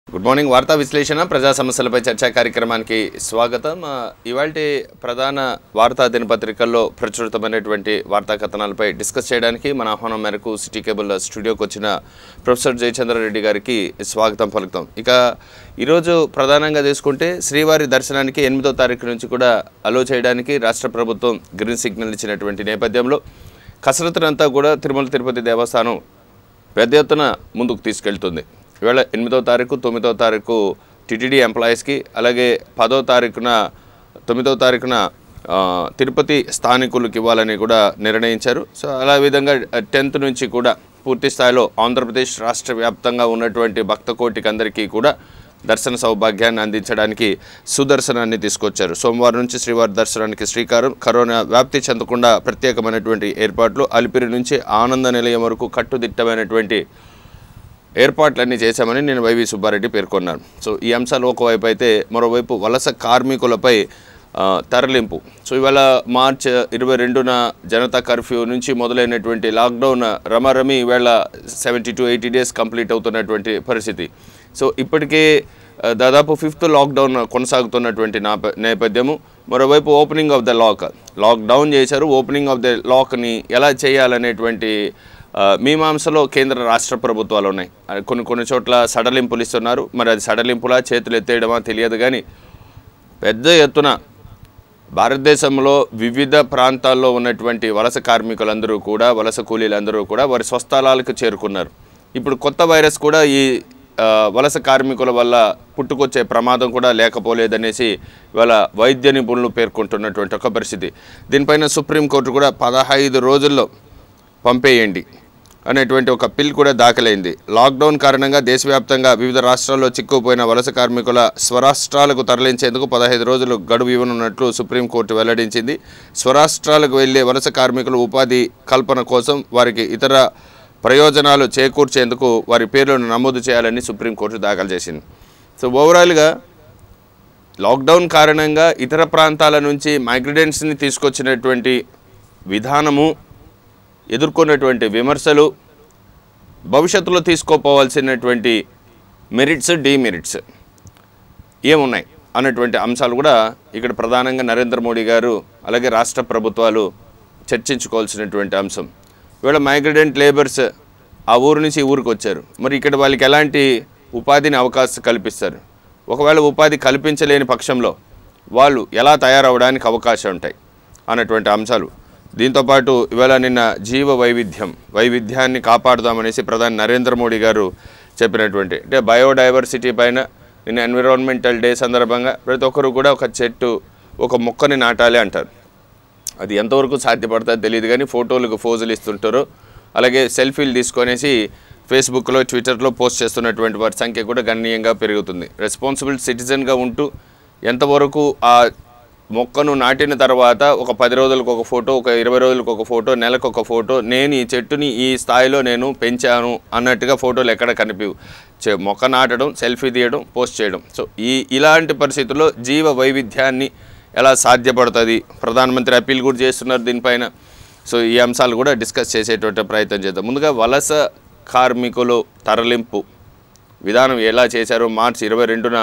Good morning వార్తా విశ్లేషణ ప్రజా సమస్యలపై చర్చా కార్యక్రమానికి స్వాగతం ఆ, ఇవాల్టి ప్రధాన వార్తా దినపత్రికల్లో ప్రచురితమైనటువంటి వార్తా కథనాలపై డిస్కస్ చేయడానికి మన ఆహ్వానం మేరకు సిటీ కేబుల్ స్టూడియోకి వచ్చిన ప్రొఫెసర్ జయచంద్రారెడ్డి గారికి స్వాగతం పలుకుతాం ఇక ఈరోజు ప్రధానంగా తీసుకుంటే శ్రీవారి దర్శనానికి ఎనిమిదో తారీఖు నుంచి కూడా అలో చేయడానికి రాష్ట్ర ప్రభుత్వం గ్రీన్ సిగ్నల్ ఇచ్చినటువంటి నేపథ్యంలో కసరత్తునంతా కూడా తిరుమల తిరుపతి దేవస్థానం పెద్ద ఎత్తున ముందుకు తీసుకెళ్తుంది ఇవాళ ఎనిమిదో తారీఖు తొమ్మిదో తారీఖు టిటిడి ఎంప్లాయీస్కి అలాగే పదో తారీఖున తొమ్మిదో తారీఖున ఆ, తిరుపతి స్థానికులకు ఇవ్వాలని కూడా నిర్ణయించారు సో అలా విధంగా టెన్త్ నుంచి కూడా పూర్తి స్థాయిలో ఆంధ్రప్రదేశ్ రాష్ట్ర వ్యాప్తంగా ఉన్నటువంటి భక్త కోటికి అందరికీ కూడా దర్శన సౌభాగ్యాన్ని అందించడానికి సుదర్శనాన్ని తీసుకొచ్చారు సోమవారం నుంచి శ్రీవారి దర్శనానికి శ్రీకారం కరోనా వ్యాప్తి చెందకుండా ప్రత్యేకమైనటువంటి ఏర్పాట్లు అలిపిరి నుంచి ఆనంద నిలయం వరకు కట్టుదిట్టమైనటువంటి ఏర్పాట్లన్నీ చేశామని నేను వైవి సుబ్బారెడ్డి పేర్కొన్నాను సో ఈ అంశాలు ఒకవైపు అయితే మరోవైపు వలస కార్మికులపై ఆ, తరలింపు సో ఇవాళ మార్చ్ ఇరవై రెండున జనతా కర్ఫ్యూ నుంచి మొదలైనటువంటి లాక్డౌన్ రమారమి ఈవేళ seventy to eighty days complete అవుతున్నటువంటి పరిస్థితి సో ఇప్పటికే ఆ, దాదాపు ఫిఫ్త్ లాక్డౌన్ కొనసాగుతున్నటువంటి నాప నేపథ్యము మరోవైపు opening of the lock lockdown చేశారు ఓపెనింగ్ ఆఫ్ ద లాక్ని ఎలా చేయాలనేటువంటి ఆ, మీమాంసలో కేంద్ర రాష్ట్ర ప్రాంతాలు ఉన్నాయి ఆ, కొన్ని కొన్ని చోట్ల సడలింపులు ఇస్తున్నారు మరి అది సడలింపులా చేతులు ఎత్తేయడమా తెలియదు కానీ పెద్ద ఎత్తున భారతదేశంలో వివిధ ప్రాంతాల్లో ఉన్నటువంటి వలస కార్మికులందరూ కూడా వలస కూలీలందరూ కూడా వారి స్వస్థలాలకు చేరుకున్నారు ఇప్పుడు కొత్త వైరస్ కూడా ఈ ఆ, వలస కార్మికుల వల్ల పుట్టుకొచ్చే ప్రమాదం కూడా లేకపోలేదనేసి ఇవాళ వైద్య నిపుణులు పేర్కొంటున్నటువంటి ఒక పరిస్థితి దీనిపైన సుప్రీంకోర్టు కూడా పదహైదు రోజుల్లో పంపేయండి అనేటువంటి ఒక పిల్ కూడా దాఖలైంది లాక్డౌన్ కారణంగా దేశవ్యాప్తంగా వివిధ రాష్ట్రాల్లో చిక్కుపోయిన వలస కార్మికుల స్వరాష్ట్రాలకు తరలించేందుకు పదహైదు రోజులు గడువు ఇవ్వనున్నట్లు సుప్రీంకోర్టు వెల్లడించింది స్వరాష్ట్రాలకు వెళ్లే వలస కార్మికులు ఉపాధి కల్పన కోసం వారికి ఇతర ప్రయోజనాలు చేకూర్చేందుకు వారి పేర్లను నమోదు చేయాలని సుప్రీంకోర్టు దాఖలు చేసింది సో ఓవరాల్గా లాక్డౌన్ కారణంగా ఇతర ప్రాంతాల నుంచి మైగ్రెంట్స్ని తీసుకొచ్చినటువంటి విధానము ఎదుర్కొన్నటువంటి విమర్శలు భవిష్యత్తులో తీసుకోపోవాల్సినటువంటి మెరిట్స్ డీమెరిట్స్ ఏమున్నాయి అన్నటువంటి అంశాలు కూడా ఇక్కడ ప్రధానంగా నరేంద్ర మోడీ గారు అలాగే రాష్ట్ర ప్రభుత్వాలు చర్చించుకోవాల్సినటువంటి అంశం ఇవాళ మైగ్రెంట్ లేబర్స్ ఆ ఊరు నుంచి ఈ ఊరికి వచ్చారు మరి ఇక్కడ వాళ్ళకి ఎలాంటి ఉపాధిని అవకాశం కల్పిస్తారు ఒకవేళ ఉపాధి కల్పించలేని పక్షంలో వాళ్ళు ఎలా తయారవడానికి అవకాశం ఉంటాయి అన్నటువంటి అంశాలు దీంతోపాటు ఇవాళ నిన్న జీవ వైవిధ్యం వైవిధ్యాన్ని కాపాడుదామనేసి ప్రధాని నరేంద్ర మోడీ గారు చెప్పినటువంటి అంటే బయోడైవర్సిటీ పైన నిన్న ఎన్విరాన్మెంటల్ డే సందర్భంగా ప్రతి ఒక్కరు కూడా ఒక చెట్టు ఒక మొక్కని నాటాలి అంటారు అది ఎంతవరకు సాధ్యపడుతుందో తెలియదు కానీ ఫోటోలకు ఫోజులు ఇస్తుంటారు అలాగే సెల్ఫీలు తీసుకొనేసి ఫేస్బుక్లో ట్విట్టర్లో పోస్ట్ చేస్తున్నటువంటి వారి సంఖ్య కూడా గణనీయంగా పెరుగుతుంది రెస్పాన్సిబుల్ సిటిజన్గా ఉంటూ ఎంతవరకు ఆ మొక్కను నాటిన తర్వాత ఒక పది రోజులకు ఒక ఫోటో ఒక ఇరవై రోజులకు ఒక ఫోటో నెలకు ఒక ఫోటో నేను ఈ చెట్టుని ఈ స్థాయిలో నేను పెంచాను అన్నట్టుగా ఫోటోలు ఎక్కడ కనిపివు చె- మొక్క నాటడం సెల్ఫీ తీయడం పోస్ట్ చేయడం సో ఈ ఇలాంటి పరిస్థితుల్లో జీవ వైవిధ్యాన్ని ఎలా సాధ్యపడుతుంది ప్రధానమంత్రి అప్పీల్ కూడా చేస్తున్నారు దీనిపైన సో ఈ అంశాలు కూడా డిస్కస్ చేసేటువంటి ప్రయత్నం చేద్దాం ముందుగా వలస కార్మికులు తరలింపు విధానం ఎలా చేశారో మార్చి ఇరవై రెండున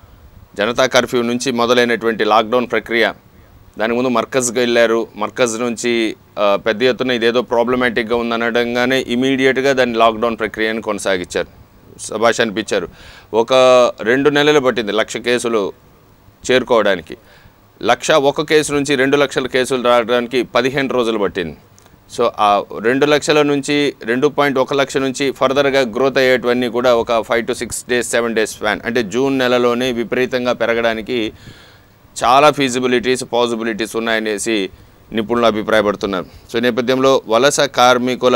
జనతా కర్ఫ్యూ నుంచి మొదలైనటువంటి లాక్డౌన్ ప్రక్రియ దాని ముందు మర్కజ్కి వెళ్ళారు మర్కజ్ నుంచి ఆ, పెద్ద ఎత్తున ఇదేదో ప్రాబ్లమాటిక్గా ఉందనడంగానే ఇమీడియట్గా దాన్ని లాక్డౌన్ ప్రక్రియను కొనసాగించారు సభాష్ అనిపించారు ఒక రెండు నెలలు పట్టింది లక్ష కేసులు చేరుకోవడానికి లక్ష ఒక కేసు నుంచి రెండు లక్షల కేసులు రావడానికి పదిహేను రోజులు పట్టింది సో ఆ రెండు లక్షల నుంచి రెండు పాయింట్ ఒక లక్ష నుంచి ఫర్దర్గా గ్రోత్ అయ్యేటివన్నీ కూడా ఒక five to six days seven days span అంటే జూన్ నెలలోనే విపరీతంగా పెరగడానికి చాలా ఫీజిబిలిటీస్ పాసిబిలిటీస్ ఉన్నాయనేసి నిపుణులు అభిప్రాయపడుతున్నారు సో ఈ నేపథ్యంలో వలస కార్మికుల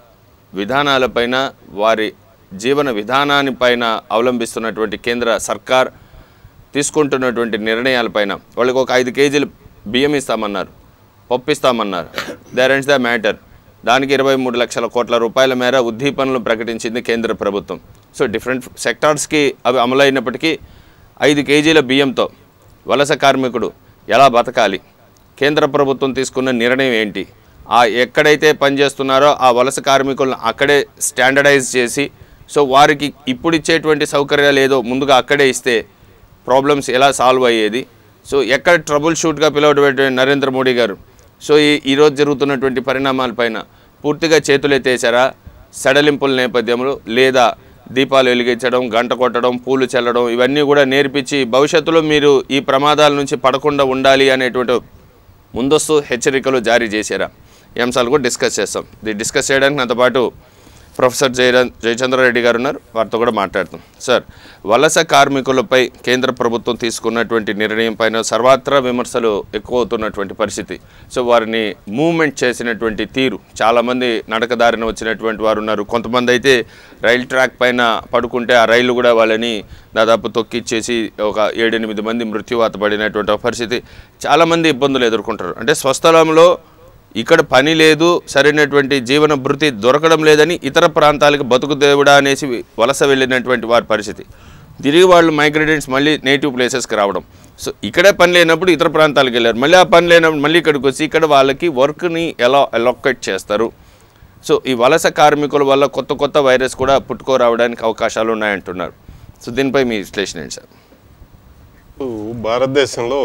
విధానాలపైన వారి జీవన విధానానిపైన అవలంబిస్తున్నటువంటి కేంద్ర సర్కార్ తీసుకుంటున్నటువంటి నిర్ణయాలపైన వాళ్ళకి ఒక ఐదు కేజీలు బియ్యం ఇస్తామన్నారు పప్పు ఇస్తామన్నారు దర్ ఎండ్స్ ద మ్యాటర్ దానికి ఇరవై మూడు లక్షల కోట్ల రూపాయల మేర ఉద్దీపనలు ప్రకటించింది కేంద్ర ప్రభుత్వం సో డిఫరెంట్ సెక్టార్స్కి అవి అమలైనప్పటికీ ఐదు కేజీల బియ్యంతో వలస కార్మికుడు ఎలా బతకాలి కేంద్ర ప్రభుత్వం తీసుకున్న నిర్ణయం ఏంటి ఆ ఎక్కడైతే పనిచేస్తున్నారో ఆ వలస కార్మికులను అక్కడే స్టాండర్డైజ్ చేసి సో వారికి ఇప్పుడు ఇచ్చేటువంటి సౌకర్యాలు ఏదో ముందుగా అక్కడే ఇస్తే ప్రాబ్లమ్స్ ఎలా సాల్వ్ అయ్యేది సో ఎక్కడ ట్రబుల్ షూట్గా పిలవటువంటి నరేంద్ర మోడీ గారు సో ఈ ఈరోజు జరుగుతున్నటువంటి పరిణామాలపైన పూర్తిగా చేతులెత్తేసారా సడలింపుల నేపథ్యంలో లేదా దీపాలు వెలిగించడం గంట కొట్టడం పూలు చల్లడం ఇవన్నీ కూడా నేర్పించి భవిష్యత్తులో మీరు ఈ ప్రమాదాల నుంచి పడకుండా ఉండాలి అనేటువంటి ముందస్తు హెచ్చరికలు జారీ చేశారా ఈ అంశాలు కూడా డిస్కస్ చేస్తాం ఇది డిస్కస్ చేయడానికి నాతో పాటు ప్రొఫెసర్ జయ జయచంద్రారెడ్డి గారు ఉన్నారు వారితో కూడా మాట్లాడుతాం సార్ వలస కార్మికులపై కేంద్ర ప్రభుత్వం తీసుకున్నటువంటి నిర్ణయం పైన సర్వత్రా విమర్శలు ఎక్కువ అవుతున్నటువంటి పరిస్థితి సో వారిని మూవ్మెంట్ చేసినటువంటి తీరు చాలామంది నడకదారిన వచ్చినటువంటి వారు ఉన్నారు కొంతమంది అయితే రైల్ ట్రాక్ పైన పడుకుంటే ఆ రైలు కూడా వాళ్ళని దాదాపు తొక్కిచ్చేసి ఒక ఏడెనిమిది మంది మృత్యువాత పడినటువంటి ఒక పరిస్థితి చాలామంది ఇబ్బందులు ఎదుర్కొంటారు అంటే స్వస్థలంలో ఇక్కడ పని లేదు సరైనటువంటి జీవన భృతి దొరకడం లేదని ఇతర ప్రాంతాలకు బతుకు దేవుడా అనేసి వలస వెళ్ళినటువంటి వారి పరిస్థితి తిరిగి వాళ్ళు మైగ్రేటెంట్స్ మళ్ళీ నేటివ్ ప్లేసెస్కి రావడం సో ఇక్కడే పని లేనప్పుడు ఇతర ప్రాంతాలకు వెళ్ళారు మళ్ళీ ఆ పని లేనప్పుడు మళ్ళీ ఇక్కడికి వచ్చి ఇక్కడ వాళ్ళకి వర్క్ని ఎలా అలొకేట్ చేస్తారు సో ఈ వలస కార్మికుల వల్ల కొత్త కొత్త వైరస్ కూడా పుట్టుకోరావడానికి అవకాశాలు ఉన్నాయంటున్నారు సో దీనిపై మీ విశ్లేషణ ఏంటి సార్ ఇప్పుడు భారతదేశంలో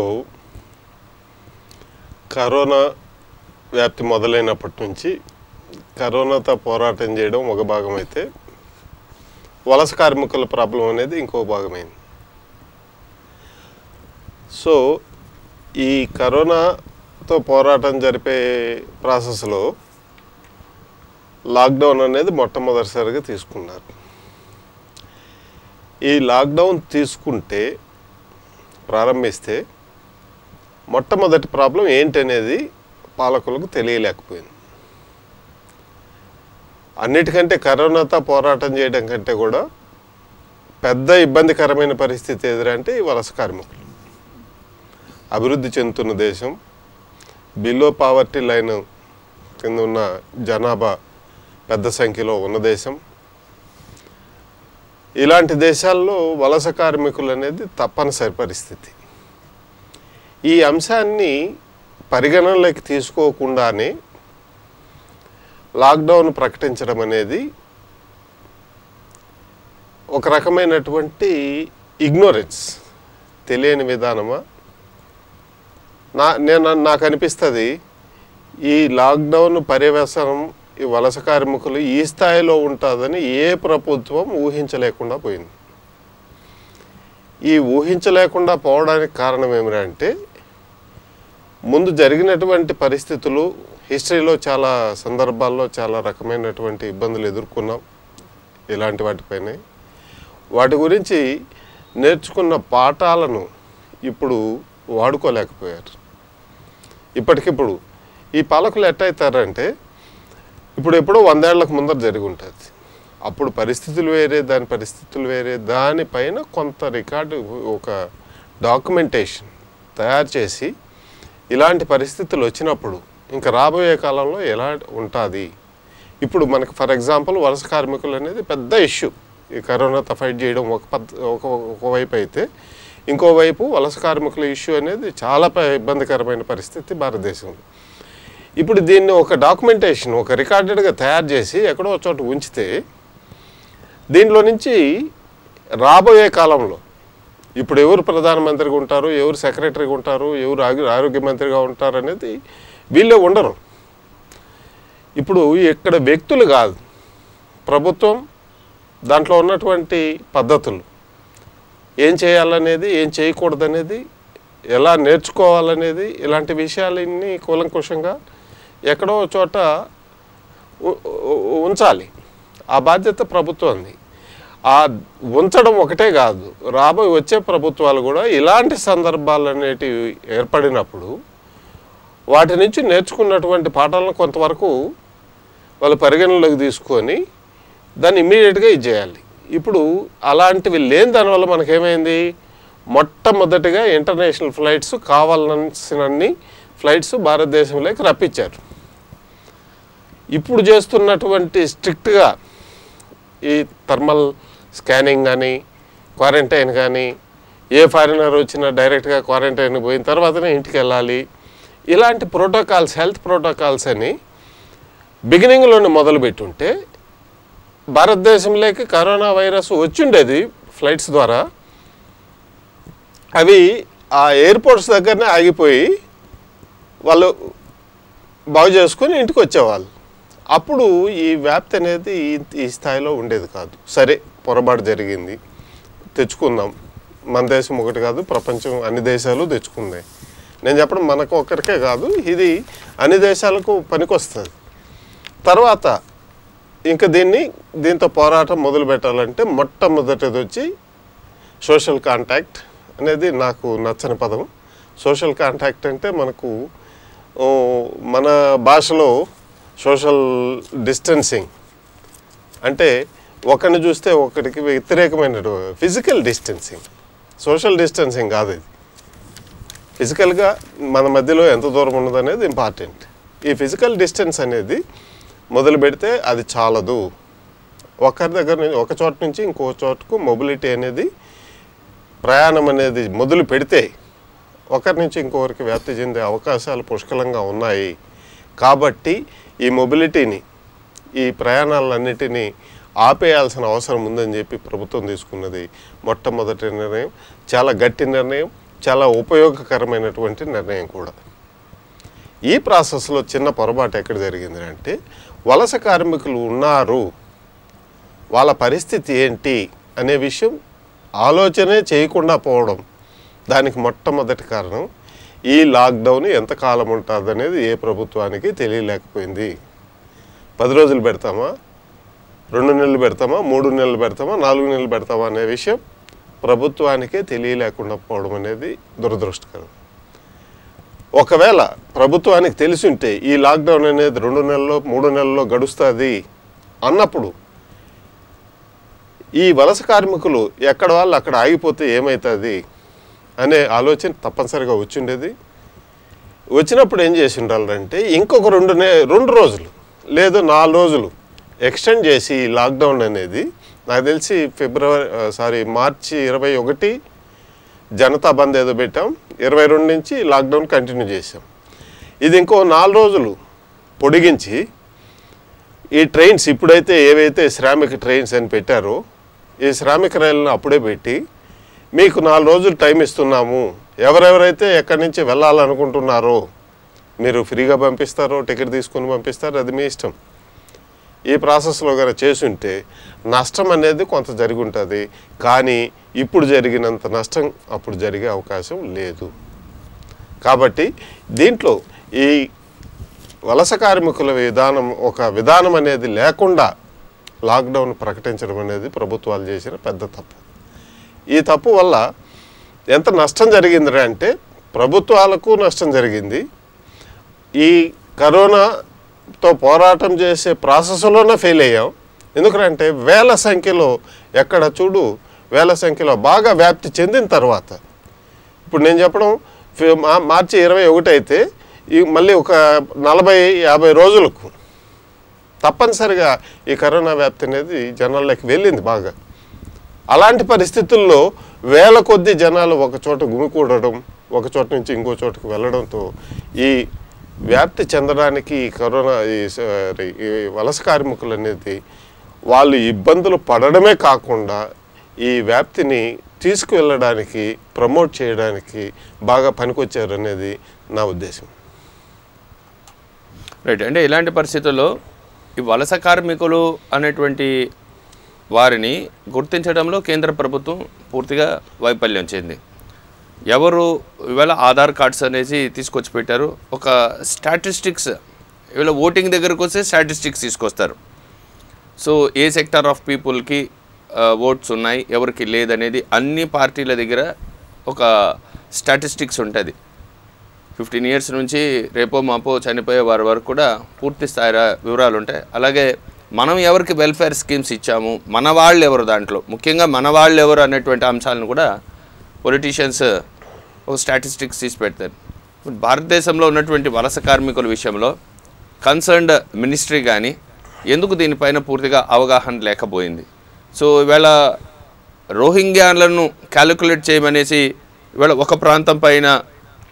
కరోనా వ్యాప్తి మొదలైనప్పటి నుంచి కరోనాతో పోరాటం చేయడం ఒక భాగం అయితే వలస కార్మికుల ప్రాబ్లం అనేది ఇంకో భాగమైంది సో ఈ కరోనాతో పోరాటం జరిపే ప్రాసెస్లో లాక్డౌన్ అనేది మొట్టమొదటిసారిగా తీసుకున్నారు ఈ లాక్డౌన్ తీసుకుంటే ప్రారంభిస్తే మొట్టమొదటి ప్రాబ్లం ఏంటనేది పాలకులకు తెలియలేకపోయింది అన్నిటికంటే కరోనాతో పోరాటం చేయడం కంటే కూడా పెద్ద ఇబ్బందికరమైన పరిస్థితి ఎదురంటే ఈ వలస కార్మికులు అభివృద్ధి చెందుతున్న దేశం బిలో పావర్టీ లైన్ కింద ఉన్న జనాభా పెద్ద సంఖ్యలో ఉన్న దేశం ఇలాంటి దేశాల్లో వలస కార్మికులు అనేది తప్పనిసరి పరిస్థితి ఈ అంశాన్ని పరిగణనలోకి తీసుకోకుండానే లాక్డౌన్ ప్రకటించడం అనేది ఒక రకమైనటువంటి ఇగ్నోరెన్స్ తెలియని విధానమా నా నేను నాకు అనిపిస్తుంది ఈ లాక్డౌన్ పర్యవసనం ఈ వలస కార్మికులు ఈ స్థాయిలో ఉంటుందని ఏ ప్రభుత్వం ఊహించలేకుండా పోయింది ఈ ఊహించలేకుండా పోవడానికి కారణం ఏమిటంటే ముందు జరిగినటువంటి పరిస్థితులు హిస్టరీలో చాలా సందర్భాల్లో చాలా రకమైనటువంటి ఇబ్బందులు ఎదుర్కొన్నాం ఇలాంటి వాటిపైనే వాటి గురించి నేర్చుకున్న పాఠాలను ఇప్పుడు వాడుకోలేకపోయారు ఇప్పటికిప్పుడు ఈ పాలకులు ఎట్టయితారంటే ఇప్పుడు ఎప్పుడో వందేళ్లకు ముందర జరిగి ఉంటుంది అప్పుడు పరిస్థితులు వేరే దాని పరిస్థితులు వేరే దానిపైన కొంత రికార్డు ఒక డాక్యుమెంటేషన్ తయారు చేసి ఇలాంటి పరిస్థితులు వచ్చినప్పుడు ఇంకా రాబోయే కాలంలో ఎలా ఉంటుంది ఇప్పుడు మనకు ఫర్ ఎగ్జాంపుల్ వలస కార్మికులు అనేది పెద్ద ఇష్యూ ఈ కరోనాతో ఫైట్ చేయడం ఒక పద్ ఒక ఒకవైపు అయితే ఇంకోవైపు వలస కార్మికుల ఇష్యూ అనేది చాలా ప- ఇబ్బందికరమైన పరిస్థితి భారతదేశంలో ఇప్పుడు దీన్ని ఒక డాక్యుమెంటేషన్ ఒక రికార్డెడ్గా తయారు చేసి ఎక్కడో ఒక చోట ఉంచితే దీంట్లో నుంచి రాబోయే కాలంలో ఇప్పుడు ఎవరు ప్రధానమంత్రిగా ఉంటారు ఎవరు సెక్రటరీగా ఉంటారు ఎవరు ఆగి- ఆరోగ్య మంత్రిగా ఉంటారు అనేది వీళ్ళే ఉండరు ఇప్పుడు ఇక్కడ వ్యక్తులు కాదు ప్రభుత్వం దాంట్లో ఉన్నటువంటి పద్ధతులు ఏం చేయాలనేది ఏం చేయకూడదనేది ఎలా నేర్చుకోవాలనేది ఇలాంటి విషయాలన్నీ కూలంకుషంగా ఎక్కడో ఒక చోట ఉ- ఉ- ఉంచాలి ఆ బాధ్యత ప్రభుత్వంది ఆ ఉంచడం ఒకటే కాదు రాబోయే వచ్చే ప్రభుత్వాలు కూడా ఇలాంటి సందర్భాలు అనేటివి ఏర్పడినప్పుడు వాటి నుంచి నేర్చుకున్నటువంటి పాఠాలను కొంతవరకు వాళ్ళు పరిగణనలోకి తీసుకొని దాన్ని ఇమ్మీడియట్గా ఇది చేయాలి ఇప్పుడు అలాంటివి లేని దానివల్ల మనకేమైంది మొట్టమొదటిగా ఇంటర్నేషనల్ ఫ్లైట్స్ కావాల్సినన్ని ఫ్లైట్స్ భారతదేశంలోకి రప్పించారు ఇప్పుడు చేస్తున్నటువంటి స్ట్రిక్ట్గా ఈ థర్మల్ స్కానింగ్ కానీ క్వారంటైన్ కానీ ఏ ఫారినర్ వచ్చినా డైరెక్ట్గా క్వారంటైన్ పోయిన తర్వాతనే ఇంటికి వెళ్ళాలి ఇలాంటి ప్రోటోకాల్స్ హెల్త్ ప్రోటోకాల్స్ అని బిగినింగ్లోనే మొదలుపెట్టుంటే భారతదేశంలోకి కరోనా వైరస్ వచ్చిండేది ఫ్లైట్స్ ద్వారా అవి ఆ ఎయిర్పోర్ట్స్ దగ్గరనే ఆగిపోయి వాళ్ళు బాగు చేసుకొని ఇంటికి వచ్చేవాళ్ళు అప్పుడు ఈ వ్యాప్తి అనేది ఈ- ఈ స్థాయిలో ఉండేది కాదు సరే పొరపాటు జరిగింది తెచ్చుకుందాం మన దేశం ఒకటి కాదు ప్రపంచం అన్ని దేశాలు తెచ్చుకుంది నేను చెప్పడం మనకు ఒక్కరికే కాదు ఇది అన్ని దేశాలకు పనికొస్తుంది తర్వాత ఇంకా దీన్ని దీంతో పోరాటం మొదలు పెట్టాలంటే మొట్టమొదటిది వచ్చి సోషల్ కాంటాక్ట్ అనేది నాకు నచ్చని పదం సోషల్ కాంటాక్ట్ అంటే మనకు ఓ, మన భాషలో సోషల్ డిస్టెన్సింగ్ అంటే ఒకరిని చూస్తే ఒకరికి వ్యతిరేకమైన ఫిజికల్ డిస్టెన్సింగ్ సోషల్ డిస్టెన్సింగ్ కాదు ఇది ఫిజికల్గా మన మధ్యలో ఎంత దూరం ఉన్నదనేది ఇంపార్టెంట్ ఈ ఫిజికల్ డిస్టెన్స్ అనేది మొదలు పెడితే అది చాలదు ఒకరి దగ్గర నుంచి ఒక చోట నుంచి ఇంకో చోటుకు మొబిలిటీ అనేది ప్రయాణం అనేది మొదలు పెడితే ఒకరి నుంచి ఇంకొకరికి వ్యాప్తి చెందే అవకాశాలు పుష్కలంగా ఉన్నాయి కాబట్టి ఈ మొబిలిటీని ఈ ప్రయాణాలన్నిటినీ ఆపేయాల్సిన అవసరం ఉందని చెప్పి ప్రభుత్వం తీసుకున్నది మొట్టమొదటి నిర్ణయం చాలా గట్టి నిర్ణయం చాలా ఉపయోగకరమైనటువంటి నిర్ణయం కూడా ఈ ప్రాసెస్లో చిన్న పొరపాటు ఎక్కడ జరిగింది అంటే వలస కార్మికులు ఉన్నారు వాళ్ళ పరిస్థితి ఏంటి అనే విషయం ఆలోచనే చేయకుండా పోవడం దానికి మొట్టమొదటి కారణం ఈ లాక్డౌన్ ఎంతకాలం ఉంటుంది అనేది ఏ ప్రభుత్వానికి తెలియలేకపోయింది పది రోజులు పెడతామా రెండు నెలలు పెడతామా మూడు నెలలు పెడతామా నాలుగు నెలలు పెడతామా అనే విషయం ప్రభుత్వానికే తెలియలేకుండా పోవడం అనేది దురదృష్టకరం ఒకవేళ ప్రభుత్వానికి తెలిసి ఉంటే ఈ లాక్డౌన్ అనేది రెండు నెలల్లో మూడు నెలల్లో గడుస్తుంది అన్నప్పుడు ఈ వలస కార్మికులు ఎక్కడ వాళ్ళు అక్కడ ఆగిపోతే ఏమవుతుంది అనే ఆలోచన తప్పనిసరిగా వచ్చిండేది వచ్చినప్పుడు ఏం చేసి ఉండాలంటే ఇంకొక రెండు నే రెండు రోజులు లేదు నాలుగు రోజులు ఎక్స్టెండ్ చేసి ఈ లాక్డౌన్ అనేది నాకు తెలిసి ఫిబ్రవరి సారీ మార్చి ఇరవై ఒకటి జనతా బంద్ ఏదో పెట్టాం ఇరవై రెండు నుంచి లాక్డౌన్ కంటిన్యూ చేసాం ఇది ఇంకో నాలుగు రోజులు పొడిగించి ఈ ట్రైన్స్ ఇప్పుడైతే ఏవైతే శ్రామిక ట్రైన్స్ అని పెట్టారో ఈ శ్రామిక రైళ్ళను అప్పుడే పెట్టి మీకు నాలుగు రోజులు టైం ఇస్తున్నాము ఎవరెవరైతే ఎక్కడి నుంచి వెళ్ళాలనుకుంటున్నారో మీరు ఫ్రీగా పంపిస్తారో టికెట్ తీసుకొని పంపిస్తారో అది మీ ఇష్టం ఈ ప్రాసెస్లో కనుక చేసుంటే నష్టం అనేది కొంత జరిగి ఉంటుంది కానీ ఇప్పుడు జరిగినంత నష్టం అప్పుడు జరిగే అవకాశం లేదు కాబట్టి దీంట్లో ఈ వలస కార్మికుల విధానం ఒక విధానం అనేది లేకుండా లాక్డౌన్ ప్రకటించడం అనేది ప్రభుత్వాలు చేసిన పెద్ద తప్పు ఈ తప్పు వల్ల ఎంత నష్టం జరిగింది అంటే ప్రభుత్వాలకు నష్టం జరిగింది ఈ కరోనాతో పోరాటం చేసే ప్రాసెస్లోనే ఫెయిల్ అయ్యాం ఎందుకంటే వేల సంఖ్యలో ఎక్కడ చూడు వేల సంఖ్యలో బాగా వ్యాప్తి చెందిన తర్వాత ఇప్పుడు నేను చెప్పడం ఫి- మా- మార్చి ఇరవై ఒకటి అయితే ఈ మళ్ళీ ఒక నలభై యాభై రోజులకు తప్పనిసరిగా ఈ కరోనా వ్యాప్తి అనేది జనాల్లోకి వెళ్ళింది బాగా అలాంటి పరిస్థితుల్లో వేల కొద్ది జనాలు ఒక చోట గుమికూడడం ఒక చోట నుంచి ఇంకో చోటకు వెళ్ళడంతో ఈ వ్యాప్తి చెందడానికి ఈ కరోనా ఈ సారీ, ఈ వలస కార్మికులు అనేది వాళ్ళు ఇబ్బందులు పడడమే కాకుండా ఈ వ్యాప్తిని తీసుకువెళ్ళడానికి ప్రమోట్ చేయడానికి బాగా పనికొచ్చారు అనేది నా ఉద్దేశం రైట్ అంటే ఇలాంటి పరిస్థితుల్లో ఈ వలస కార్మికులు అనేటువంటి వారిని గుర్తించడంలో కేంద్ర ప్రభుత్వం పూర్తిగా వైఫల్యం చెంది ఎవరు ఇవాళ ఆధార్ కార్డ్స్ అనేసి తీసుకొచ్చి పెట్టారు ఒక స్టాటిస్టిక్స్ ఇవాళ ఓటింగ్ దగ్గరకు వస్తే స్టాటిస్టిక్స్ తీసుకొస్తారు సో ఏ సెక్టర్ ఆఫ్ పీపుల్కి ఓట్స్ ఉన్నాయి ఎవరికి లేదనేది అన్ని పార్టీల దగ్గర ఒక స్టాటిస్టిక్స్ ఉంటుంది ఫిఫ్టీన్ ఇయర్స్ నుంచి రేపో మాపో చనిపోయే వారి వరకు కూడా పూర్తి స్థాయి వివరాలు ఉంటాయి అలాగే మనం ఎవరికి వెల్ఫేర్ స్కీమ్స్ ఇచ్చాము మన వాళ్ళు ఎవరు దాంట్లో ముఖ్యంగా మన వాళ్ళు ఎవరు అనేటువంటి అంశాలను కూడా పొలిటీషియన్స్ ఒక స్టాటిస్టిక్స్ తీసి పెడతారు ఇప్పుడు భారతదేశంలో ఉన్నటువంటి వలస కార్మికుల విషయంలో కన్సర్న్డ్ మినిస్ట్రీ కానీ ఎందుకు దీనిపైన పూర్తిగా అవగాహన లేకపోయింది సో ఇవాళ రోహింగ్యాలను క్యాలిక్యులేట్ చేయమనేసి ఇవాళ ఒక ప్రాంతం పైన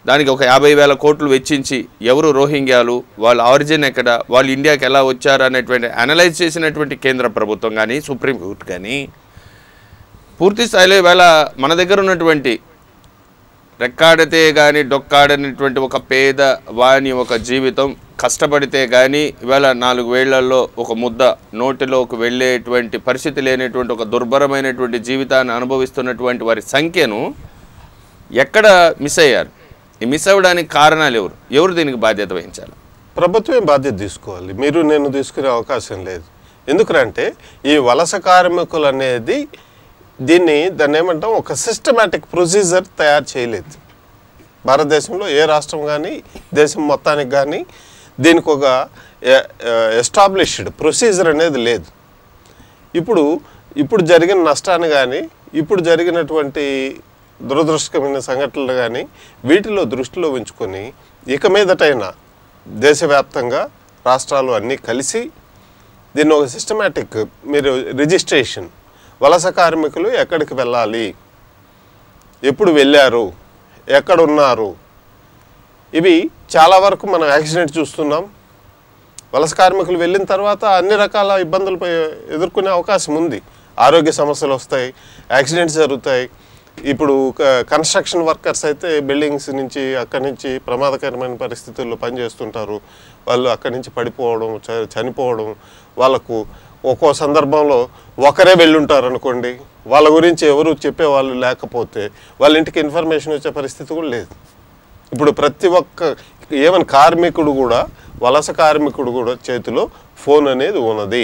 దానికి ఒక యాభై వేల కోట్లు వెచ్చించి ఎవరు రోహింగ్యాలు వాళ్ళ ఆరిజిన్ ఎక్కడ వాళ్ళు ఇండియాకి ఎలా వచ్చారు అనేటువంటి అనలైజ్ చేసినటువంటి కేంద్ర ప్రభుత్వం కానీ సుప్రీంకోర్టు కానీ పూర్తి స్థాయిలో ఇవాళ మన దగ్గర ఉన్నటువంటి రెక్కాడితే కానీ డొక్కాడనటువంటి ఒక పేద వాని ఒక జీవితం కష్టపడితే కానీ ఇవాళ నాలుగు వేళ్లలో ఒక ముద్ద నోటిలోకి వెళ్ళేటువంటి పరిస్థితి లేనటువంటి ఒక దుర్భరమైనటువంటి జీవితాన్ని అనుభవిస్తున్నటువంటి వారి సంఖ్యను ఎక్కడ మిస్ అయ్యారు ఈ మిస్ అవ్వడానికి కారణాలు ఎవరు ఎవరు దీనికి బాధ్యత వహించాలి ప్రభుత్వమే బాధ్యత తీసుకోవాలి మీరు నేను తీసుకునే అవకాశం లేదు ఎందుకంటే ఈ వలస కార్మికులు అనేది దీన్ని దాన్ని ఏమంటాం ఒక సిస్టమేటిక్ ప్రొసీజర్ తయారు చేయలేదు భారతదేశంలో ఏ రాష్ట్రం కానీ దేశం మొత్తానికి కానీ దీనికి ఒక ఎస్టాబ్లిష్డ్ ప్రొసీజర్ అనేది లేదు ఇప్పుడు ఇప్పుడు జరిగిన నష్టాన్ని కానీ ఇప్పుడు జరిగినటువంటి దురదృష్టకరమైన సంఘటనలు కానీ వీటిలో దృష్టిలో ఉంచుకొని ఇక మీదటైనా దేశవ్యాప్తంగా రాష్ట్రాలు అన్నీ కలిసి దీన్ని ఒక సిస్టమేటిక్ మీరు రిజిస్ట్రేషన్ వలస కార్మికులు ఎక్కడికి వెళ్ళాలి ఎప్పుడు వెళ్ళారు ఎక్కడ ఉన్నారు ఇవి చాలా వరకు మనం యాక్సిడెంట్ చూస్తున్నాం వలస కార్మికులు వెళ్ళిన తర్వాత అన్ని రకాల ఇబ్బందులు పై- ఎదుర్కొనే అవకాశం ఉంది ఆరోగ్య సమస్యలు వస్తాయి యాక్సిడెంట్స్ జరుగుతాయి ఇప్పుడు క- కన్స్ట్రక్షన్ వర్కర్స్ అయితే బిల్డింగ్స్ నుంచి అక్కడి నుంచి ప్రమాదకరమైన పరిస్థితుల్లో పనిచేస్తుంటారు వాళ్ళు అక్కడి నుంచి పడిపోవడం చ- చనిపోవడం వాళ్ళకు ఒక్కో సందర్భంలో ఒకరే వెళ్ళుంటారు అనుకోండి వాళ్ళ గురించి ఎవరు చెప్పేవాళ్ళు లేకపోతే వాళ్ళ ఇంటికి ఇన్ఫర్మేషన్ వచ్చే పరిస్థితి కూడా లేదు ఇప్పుడు ప్రతి ఒక్క ఏమన్ కార్మికుడు కూడా వలస కార్మికుడు కూడా చేతిలో ఫోన్ అనేది ఉన్నది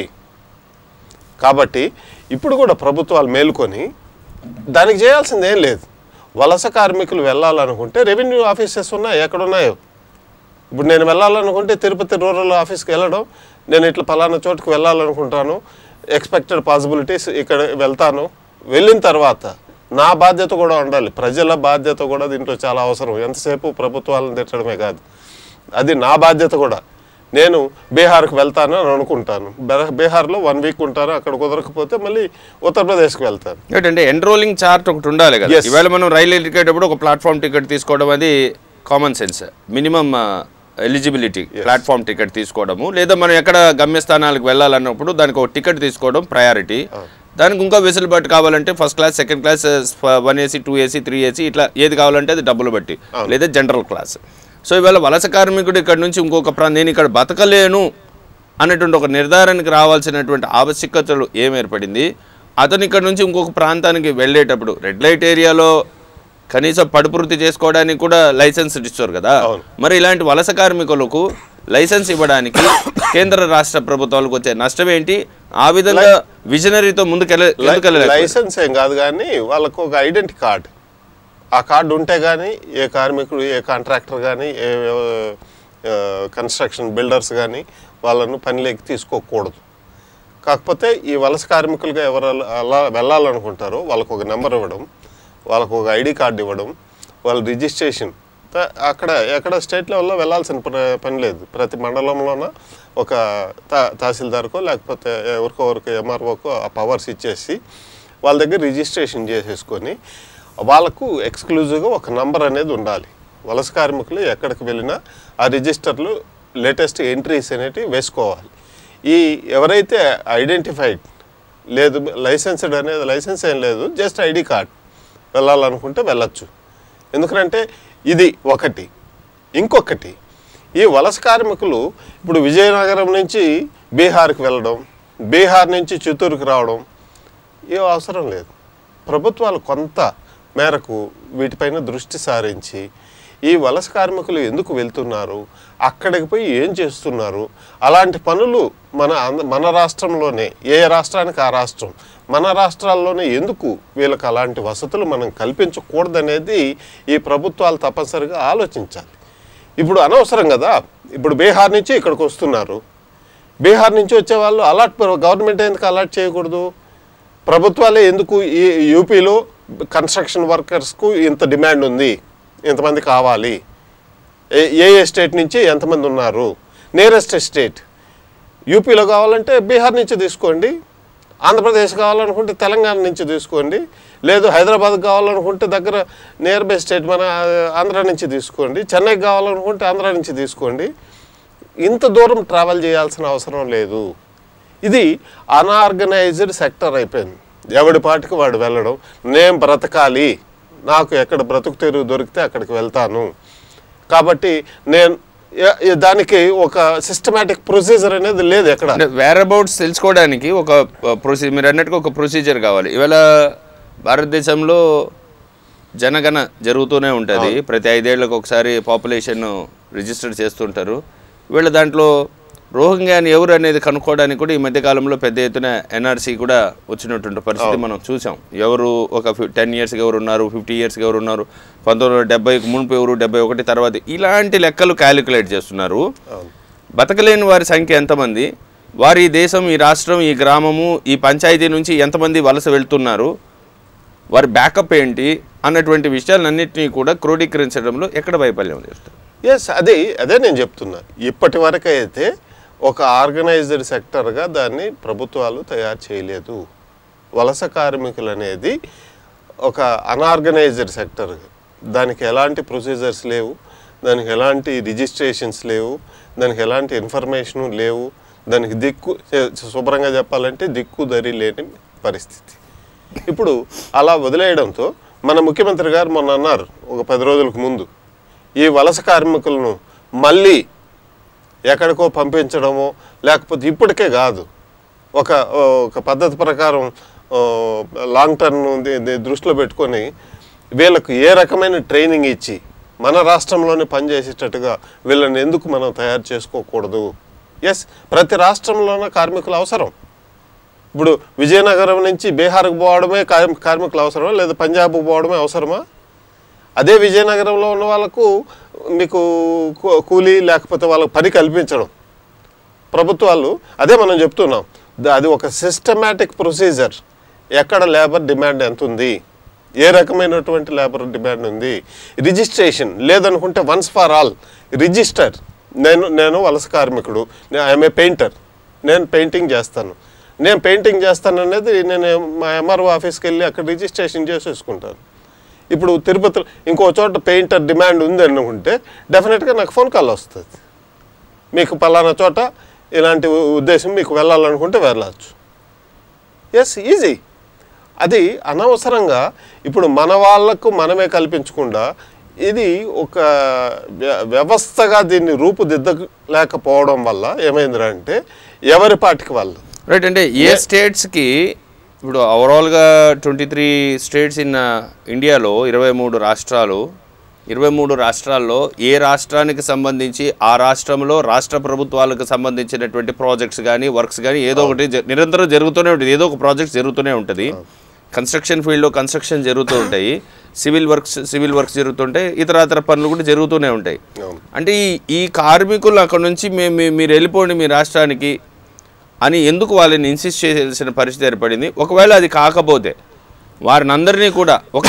కాబట్టి ఇప్పుడు కూడా ప్రభుత్వాలు మేలుకొని దానికి చేయాల్సింది ఏం లేదు వలస కార్మికులు వెళ్ళాలనుకుంటే రెవెన్యూ ఆఫీసెస్ ఉన్నాయి ఎక్కడున్నాయో ఇప్పుడు నేను వెళ్ళాలనుకుంటే తిరుపతి రూరల్ ఆఫీస్కి వెళ్ళడం నేను ఇట్లా పలానా చోటుకు వెళ్ళాలనుకుంటాను ఎక్స్పెక్టెడ్ పాసిబిలిటీస్ ఇక్కడ వెళ్తాను వెళ్ళిన తర్వాత నా బాధ్యత కూడా ఉండాలి ప్రజల బాధ్యత కూడా దీంట్లో చాలా అవసరం ఎంతసేపు ప్రభుత్వాలను తిట్టడమే కాదు అది నా బాధ్యత కూడా నేను బీహార్కి వెళ్తాను అని అనుకుంటాను బెర- బీహార్లో వన్ వీక్ ఉంటాను అక్కడ కుదరకపోతే మళ్ళీ ఉత్తరప్రదేశ్కి వెళ్తాను ఏంటంటే ఎన్రోలింగ్ చార్ట్ ఒకటి ఉండాలి కదా Yes. ఇవాళ మనం రైలు టికెట్ అప్పుడు ఒక ప్లాట్ఫామ్ టికెట్ తీసుకోవడం అది common sense minimum eligibility platform ticket తీసుకోవడము లేదా మనం ఎక్కడ గమ్యస్థానాలకు వెళ్ళాలన్నప్పుడు దానికి ఒక టికెట్ తీసుకోవడం ప్రయారిటీ దానికి ఇంకా వెసులుబాటు కావాలంటే first class second class one AC two AC three AC ఇట్లా ఏది కావాలంటే అది డబ్బులు బట్టి లేదా జనరల్ క్లాస్ సో ఇవాళ వలస కార్మికుడు ఇక్కడ నుంచి ఇంకొక ప్రా నేను ఇక్కడ బతకలేను అనేటువంటి ఒక నిర్ధారణకి రావాల్సినటువంటి ఆవశ్యకతలు ఏం ఏర్పడింది అతను ఇక్కడ నుంచి ఇంకొక ప్రాంతానికి వెళ్ళేటప్పుడు రెడ్ లైట్ ఏరియాలో కనీసం పడుపువృత్తి చేసుకోవడానికి కూడా లైసెన్స్ ఇస్తారు కదా అవును. మరి ఇలాంటి వలస కార్మికులకు లైసెన్స్ ఇవ్వడానికి కేంద్ర రాష్ట్ర ప్రభుత్వాలకు వచ్చే నష్టం ఏంటి ఆ విధంగా విజనరీతో ముందుకెళ్ళ ఎందుకెళ్ళలేకపోయారు? లైసెన్స్ ఏం కాదు కానీ వాళ్ళకు ఒక ఐడెంటి కార్డ్ ఆ కార్డు ఉంటే కానీ ఏ కార్మికుడు ఏ కాంట్రాక్టర్ కానీ ఏ కన్స్ట్రక్షన్ బిల్డర్స్ కానీ వాళ్ళను పనిలోకి తీసుకోకూడదు కాకపోతే ఈ వలస కార్మికులుగా ఎవరు అలా- అలా వెళ్ళాలనుకుంటారో వాళ్ళకు ఒక నెంబర్ ఇవ్వడం వాళ్ళకు ఒక ఐడి కార్డు ఇవ్వడం వాళ్ళ రిజిస్ట్రేషన్ త- అక్కడ ఎక్కడ స్టేట్ లెవెల్లో వెళ్ళాల్సిన ప- పని లేదు ప్రతి మండలంలోన ఒక తా తహసీల్దార్కో లేకపోతే ఎవరికో ఎవరికి ఎంఆర్ఓకో ఆ పవర్స్ ఇచ్చేసి వాళ్ళ దగ్గర రిజిస్ట్రేషన్ చేసేసుకొని వాళ్ళకు ఎక్స్క్లూజివ్గా ఒక నంబర్ అనేది ఉండాలి వలస కార్మికులు ఎక్కడికి వెళ్ళినా ఆ రిజిస్టర్లు లేటెస్ట్ ఎంట్రీస్ అనేటివి వేసుకోవాలి ఈ ఎవరైతే ఐడెంటిఫైడ్ లేదు లైసెన్స్డ్ అనేది లైసెన్స్ ఏం లేదు జస్ట్ ఐడి కార్డ్ వెళ్ళాలనుకుంటే వెళ్ళొచ్చు ఎందుకంటే ఇది ఒకటి ఇంకొకటి ఈ వలస కార్మికులు ఇప్పుడు విజయనగరం నుంచి బీహార్కి వెళ్ళడం బీహార్ నుంచి చిత్తూరుకి రావడం ఏ అవసరం లేదు ప్రభుత్వాలు కొంత మేరకు వీటిపైన దృష్టి సారించి ఈ వలస కార్మికులు ఎందుకు వెళ్తున్నారు అక్కడికి పోయి ఏం చేస్తున్నారు అలాంటి పనులు మన ఆంధ్ర- మన రాష్ట్రంలోనే ఏ రాష్ట్రానికి ఆ రాష్ట్రం మన రాష్ట్రాల్లోనే ఎందుకు వీళ్ళకి అలాంటి వసతులు మనం కల్పించకూడదనేది ఈ ప్రభుత్వాలు తప్పనిసరిగా ఆలోచించాలి ఇప్పుడు అనవసరం కదా ఇప్పుడు బీహార్ నుంచి ఇక్కడికి వస్తున్నారు బీహార్ నుంచి వచ్చే వాళ్ళు అలాట్ గవర్నమెంట్ ఎందుకు అలాట్ చేయకూడదు ప్రభుత్వాలే ఎందుకు ఈ యూపీలో కన్స్ట్రక్షన్ వర్కర్స్కు ఇంత డిమాండ్ ఉంది ఇంతమంది కావాలి ఏ ఏ ఏ స్టేట్ నుంచి ఎంతమంది ఉన్నారు నియరెస్ట్ స్టేట్ యూపీలో కావాలంటే బీహార్ నుంచి తీసుకోండి ఆంధ్రప్రదేశ్ కావాలనుకుంటే తెలంగాణ నుంచి తీసుకోండి లేదు హైదరాబాద్ కావాలనుకుంటే దగ్గర నియర్ బై స్టేట్ మన ఆ, ఆంధ్ర నుంచి తీసుకోండి చెన్నైకి కావాలనుకుంటే ఆంధ్ర నుంచి తీసుకోండి ఇంత దూరం ట్రావెల్ చేయాల్సిన అవసరం లేదు ఇది అనార్గనైజ్డ్ సెక్టర్ అయిపోయింది ఎవడి పాటికి వాడు వెళ్ళడం నేను బ్రతకాలి నాకు ఎక్కడ బ్రతుకు తెరువు దొరికితే అక్కడికి వెళ్తాను కాబట్టి నేను ఎ- ఎ- దానికి ఒక సిస్టమేటిక్ ప్రొసీజర్ అనేది లేదు ఎక్కడ అంటే వేర్ అబౌట్స్ తెలుసుకోవడానికి ఒక ప్రొసీజర్ మీరు అన్నట్టుగా ఒక ప్రొసీజర్ కావాలి ఇవాళ భారతదేశంలో జనగణ జరుగుతూనే ఉంటుంది ప్రతి ఐదేళ్లకు ఒకసారి పాపులేషన్ రిజిస్టర్ చేస్తుంటారు వీళ్ళ దాంట్లో రోహింగ్యా అని ఎవరు అనేది కనుక్కోవడానికి కూడా ఈ మధ్య కాలంలో పెద్ద ఎత్తున ఎన్ఆర్సీ కూడా వచ్చినటువంటి పరిస్థితి మనం చూసాం ఎవరు ఒక టెన్ ఇయర్స్కి ఎవరు ఉన్నారు ఫిఫ్టీ ఇయర్స్కి ఎవరు ఉన్నారు పంతొమ్మిది వందల డెబ్బైకి మునుపు ఎవరు డెబ్బై ఒకటి తర్వాత ఇలాంటి లెక్కలు క్యాలిక్యులేట్ చేస్తున్నారు అవును. బతకలేని వారి సంఖ్య ఎంతమంది వారి ఈ దేశం ఈ రాష్ట్రం ఈ గ్రామము ఈ పంచాయతీ నుంచి ఎంతమంది వలస వెళ్తున్నారు వారి బ్యాకప్ ఏంటి అన్నటువంటి విషయాలన్నింటినీ కూడా క్రోడీకరించడంలో ఎక్కడ వైఫల్యం చేస్తారు ఎస్ అదే అదే నేను చెప్తున్నా ఇప్పటి వరకు అయితే ఒక ఆర్గనైజ్డ్ సెక్టర్గా దాన్ని ప్రభుత్వాలు తయారు చేయలేదు వలస కార్మికులు అనేది ఒక అనార్గనైజ్డ్ సెక్టర్ దానికి ఎలాంటి ప్రొసీజర్స్ లేవు దానికి ఎలాంటి రిజిస్ట్రేషన్స్ లేవు దానికి ఎలాంటి ఇన్ఫర్మేషన్ లేవు దానికి దిక్కు శ- శుభ్రంగా చెప్పాలంటే దిక్కు దరి లేని పరిస్థితి ఇప్పుడు అలా వదిలేయడంతో మన ముఖ్యమంత్రి గారు మొన్న అన్నారు ఒక పది రోజులకు ముందు ఈ వలస కార్మికులను మళ్ళీ ఎక్కడికో పంపించడమో లేకపోతే ఇప్పటికే కాదు ఒక ఒక పద్ధతి ప్రకారం ఆ, లాంగ్ టర్మ్ ది- ది దృష్టిలో పెట్టుకొని వీళ్ళకు ఏ రకమైన ట్రైనింగ్ ఇచ్చి మన రాష్ట్రంలోనే పనిచేసేటట్టుగా వీళ్ళని ఎందుకు మనం తయారు చేసుకోకూడదు ఎస్ ప్రతి రాష్ట్రంలోనే కార్మికులు అవసరం ఇప్పుడు విజయనగరం నుంచి బీహార్కు పోవడమే కార్మి- కార్మికులు అవసరమా లేదా పంజాబ్కు పోవడమే అవసరమా అదే విజయనగరంలో ఉన్న వాళ్ళకు మీకు కూ- కూలీ లేకపోతే వాళ్ళకు పని కల్పించడం ప్రభుత్వాలు అదే మనం చెప్తున్నాం ద- అది ఒక సిస్టమేటిక్ ప్రొసీజర్ ఎక్కడ లేబర్ డిమాండ్ ఎంత ఉంది ఏ రకమైనటువంటి లేబర్ డిమాండ్ ఉంది రిజిస్ట్రేషన్ లేదనుకుంటే వన్స్ ఫర్ ఆల్ రిజిస్టర్ నేను నేను వలస కార్మికుడు ఐఎమ్ ఏ పెయింటర్ నేను పెయింటింగ్ చేస్తాను నేను పెయింటింగ్ చేస్తాను అనేది నేను మా ఎంఆర్ఓ ఆఫీస్కి వెళ్ళి అక్కడ రిజిస్ట్రేషన్ చేసేసుకుంటాను ఇప్పుడు తిరుపతిలో ఇంకో చోట పెయింటర్ డిమాండ్ ఉంది అనుకుంటే డెఫినెట్గా నాకు ఫోన్ కాల్ వస్తుంది మీకు పలానా చోట ఇలాంటి ఉ- ఉద్దేశం మీకు వెళ్ళాలనుకుంటే వెళ్ళచ్చు ఎస్ ఈజీ అది అనవసరంగా ఇప్పుడు మన వాళ్ళకు మనమే కల్పించకుండా ఇది ఒక వ్య- వ్యవస్థగా దీన్ని రూపుదిద్దలేకపోవడం వల్ల ఏమైందిరా అంటే ఎవరి పాటికి వాళ్ళు రైట్ అంటే ఏ స్టేట్స్కి ఇప్పుడు ఓవరాల్గా ట్వంటీ త్రీ స్టేట్స్ ఇన్ ఇండియాలో ఇరవై మూడు రాష్ట్రాలు ఇరవై మూడు రాష్ట్రాల్లో ఏ రాష్ట్రానికి సంబంధించి ఆ రాష్ట్రంలో రాష్ట్ర ప్రభుత్వాలకు సంబంధించినటువంటి ప్రాజెక్ట్స్ కానీ వర్క్స్ కానీ ఏదో ఒకటి జ- నిరంతరం జరుగుతూనే ఉంటుంది ఏదో ఒక ప్రాజెక్ట్ జరుగుతూనే ఉంటుంది కన్స్ట్రక్షన్ ఫీల్డ్లో కన్స్ట్రక్షన్ జరుగుతూ ఉంటాయి సివిల్ వర్క్స్ సివిల్ వర్క్స్ జరుగుతుంటాయి ఇతర ఇతర పనులు కూడా జరుగుతూనే ఉంటాయి అవును. అంటే ఈ ఈ కార్మికులు అక్కడ నుంచి మే మీ- మీరు వెళ్ళిపోండి మీ రాష్ట్రానికి అని ఎందుకు వాళ్ళని ఇన్సిస్ట్ చేయాల్సిన పరిస్థితి ఏర్పడింది ఒకవేళ అది కాకపోతే వారిని అందరినీ కూడా ఒక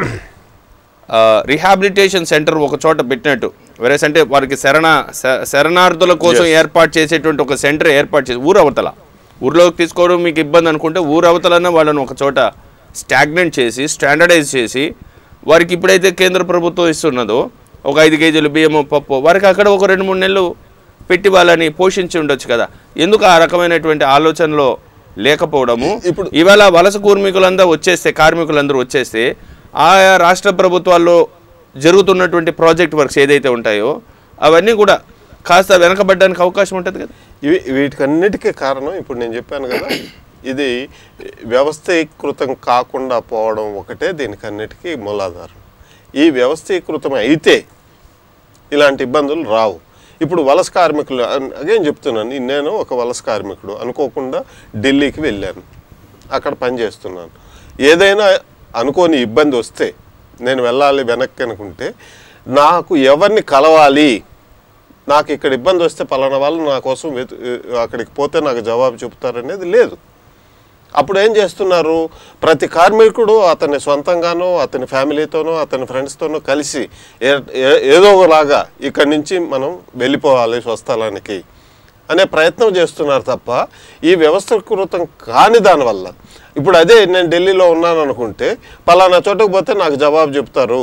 రిహాబిలిటేషన్ సెంటర్ ఒక చోట పెట్టినట్టు వెరస్ అంటే వారికి శరణ శ- శరణార్థుల కోసం ఏర్పాటు చేసేటువంటి ఒక సెంటర్ ఏర్పాటు చేసి ఊరు అవతల ఊర్లోకి తీసుకోవడం మీకు ఇబ్బంది అనుకుంటే ఊరు అవతలనే వాళ్ళని ఒక చోట స్టాగ్నెంట్ చేసి స్టాండర్డైజ్ చేసి వారికి ఇప్పుడైతే కేంద్ర ప్రభుత్వం ఇస్తున్నదో ఒక ఐదు కేజీలు బియ్యము పప్పు వారికి అక్కడ ఒక రెండు మూడు నెలలు పెట్టి వాళ్ళని పోషించి ఉండొచ్చు కదా ఎందుకు ఆ రకమైనటువంటి ఆలోచనలో లేకపోవడము ఇప్పుడు- ఇవాళ వలస కార్మికులందరూ వచ్చేస్తే కార్మికులందరూ వచ్చేస్తే ఆయా రాష్ట్ర ప్రభుత్వాల్లో జరుగుతున్నటువంటి ప్రాజెక్ట్ వర్క్స్ ఏదైతే ఉంటాయో అవన్నీ కూడా కాస్త వెనకబడడానికి అవకాశం ఉంటుంది కదా ఇవి వీటికన్నిటికీ కారణం ఇప్పుడు నేను చెప్పాను కదా ఇది వ్యవస్థీకృతం కాకుండా పోవడం ఒకటే దీనికి అన్నిటికీ మూలాధారం ఈ వ్యవస్థీకృతం అయితే ఇలాంటి ఇబ్బందులు రావు ఇప్పుడు వలస కార్మికులు అగేం చెప్తున్నాను నేను ఒక వలస కార్మికుడు అనుకోకుండా ఢిల్లీకి వెళ్ళాను అక్కడ పని చేస్తున్నాను ఏదైనా అనుకోని ఇబ్బంది వస్తే నేను వెళ్ళాలి వెనక్కి అనుకుంటే నాకు ఎవరిని కలవాలి నాకు ఇక్కడ ఇబ్బంది వస్తే పలానా వాళ్ళు నా కోసం వెతు- అక్కడికి పోతే నాకు జవాబు చెప్తారనేది లేదు అప్పుడు ఏం చేస్తున్నారు ప్రతి కార్మికుడు అతని సొంతంగానో అతని ఫ్యామిలీతోనో అతని ఫ్రెండ్స్తోనో కలిసి ఏ- ఏ- ఏదో ఒకలాగా ఇక్కడి నుంచి మనం వెళ్ళిపోవాలి స్వస్థలానికి అనే ప్రయత్నం చేస్తున్నారు తప్ప ఈ వ్యవస్థీకృతం కాని దానివల్ల ఇప్పుడు అదే నేను ఢిల్లీలో ఉన్నాను అనుకుంటే పలానా చోటకు పోతే నాకు జవాబు చెప్తారు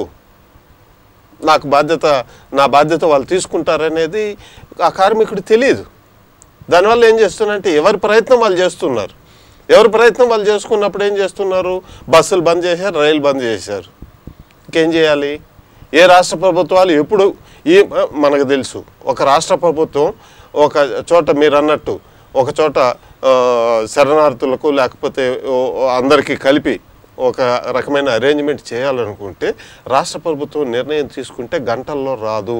నాకు బాధ్యత నా బాధ్యత వాళ్ళు తీసుకుంటారనేది ఆ కార్మికుడు తెలియదు దానివల్ల ఏం చేస్తున్నారంటే ఎవరి ప్రయత్నం వాళ్ళు చేస్తున్నారు ఎవరి ప్రయత్నం వాళ్ళు చేసుకున్నప్పుడు ఏం చేస్తున్నారు బస్సులు బంద్ చేశారు రైలు బంద్ చేశారు ఇంకేం చేయాలి ఏ రాష్ట్ర ప్రభుత్వాలు ఎప్పుడు ఈ మనకు తెలుసు ఒక రాష్ట్ర ప్రభుత్వం ఒక చోట మీరు అన్నట్టు ఒక చోట ఆ, శరణార్థులకు లేకపోతే ఓ- ఓ అందరికీ కలిపి ఒక రకమైన అరేంజ్మెంట్ చేయాలనుకుంటే రాష్ట్ర ప్రభుత్వం నిర్ణయం తీసుకుంటే గంటల్లో రాదు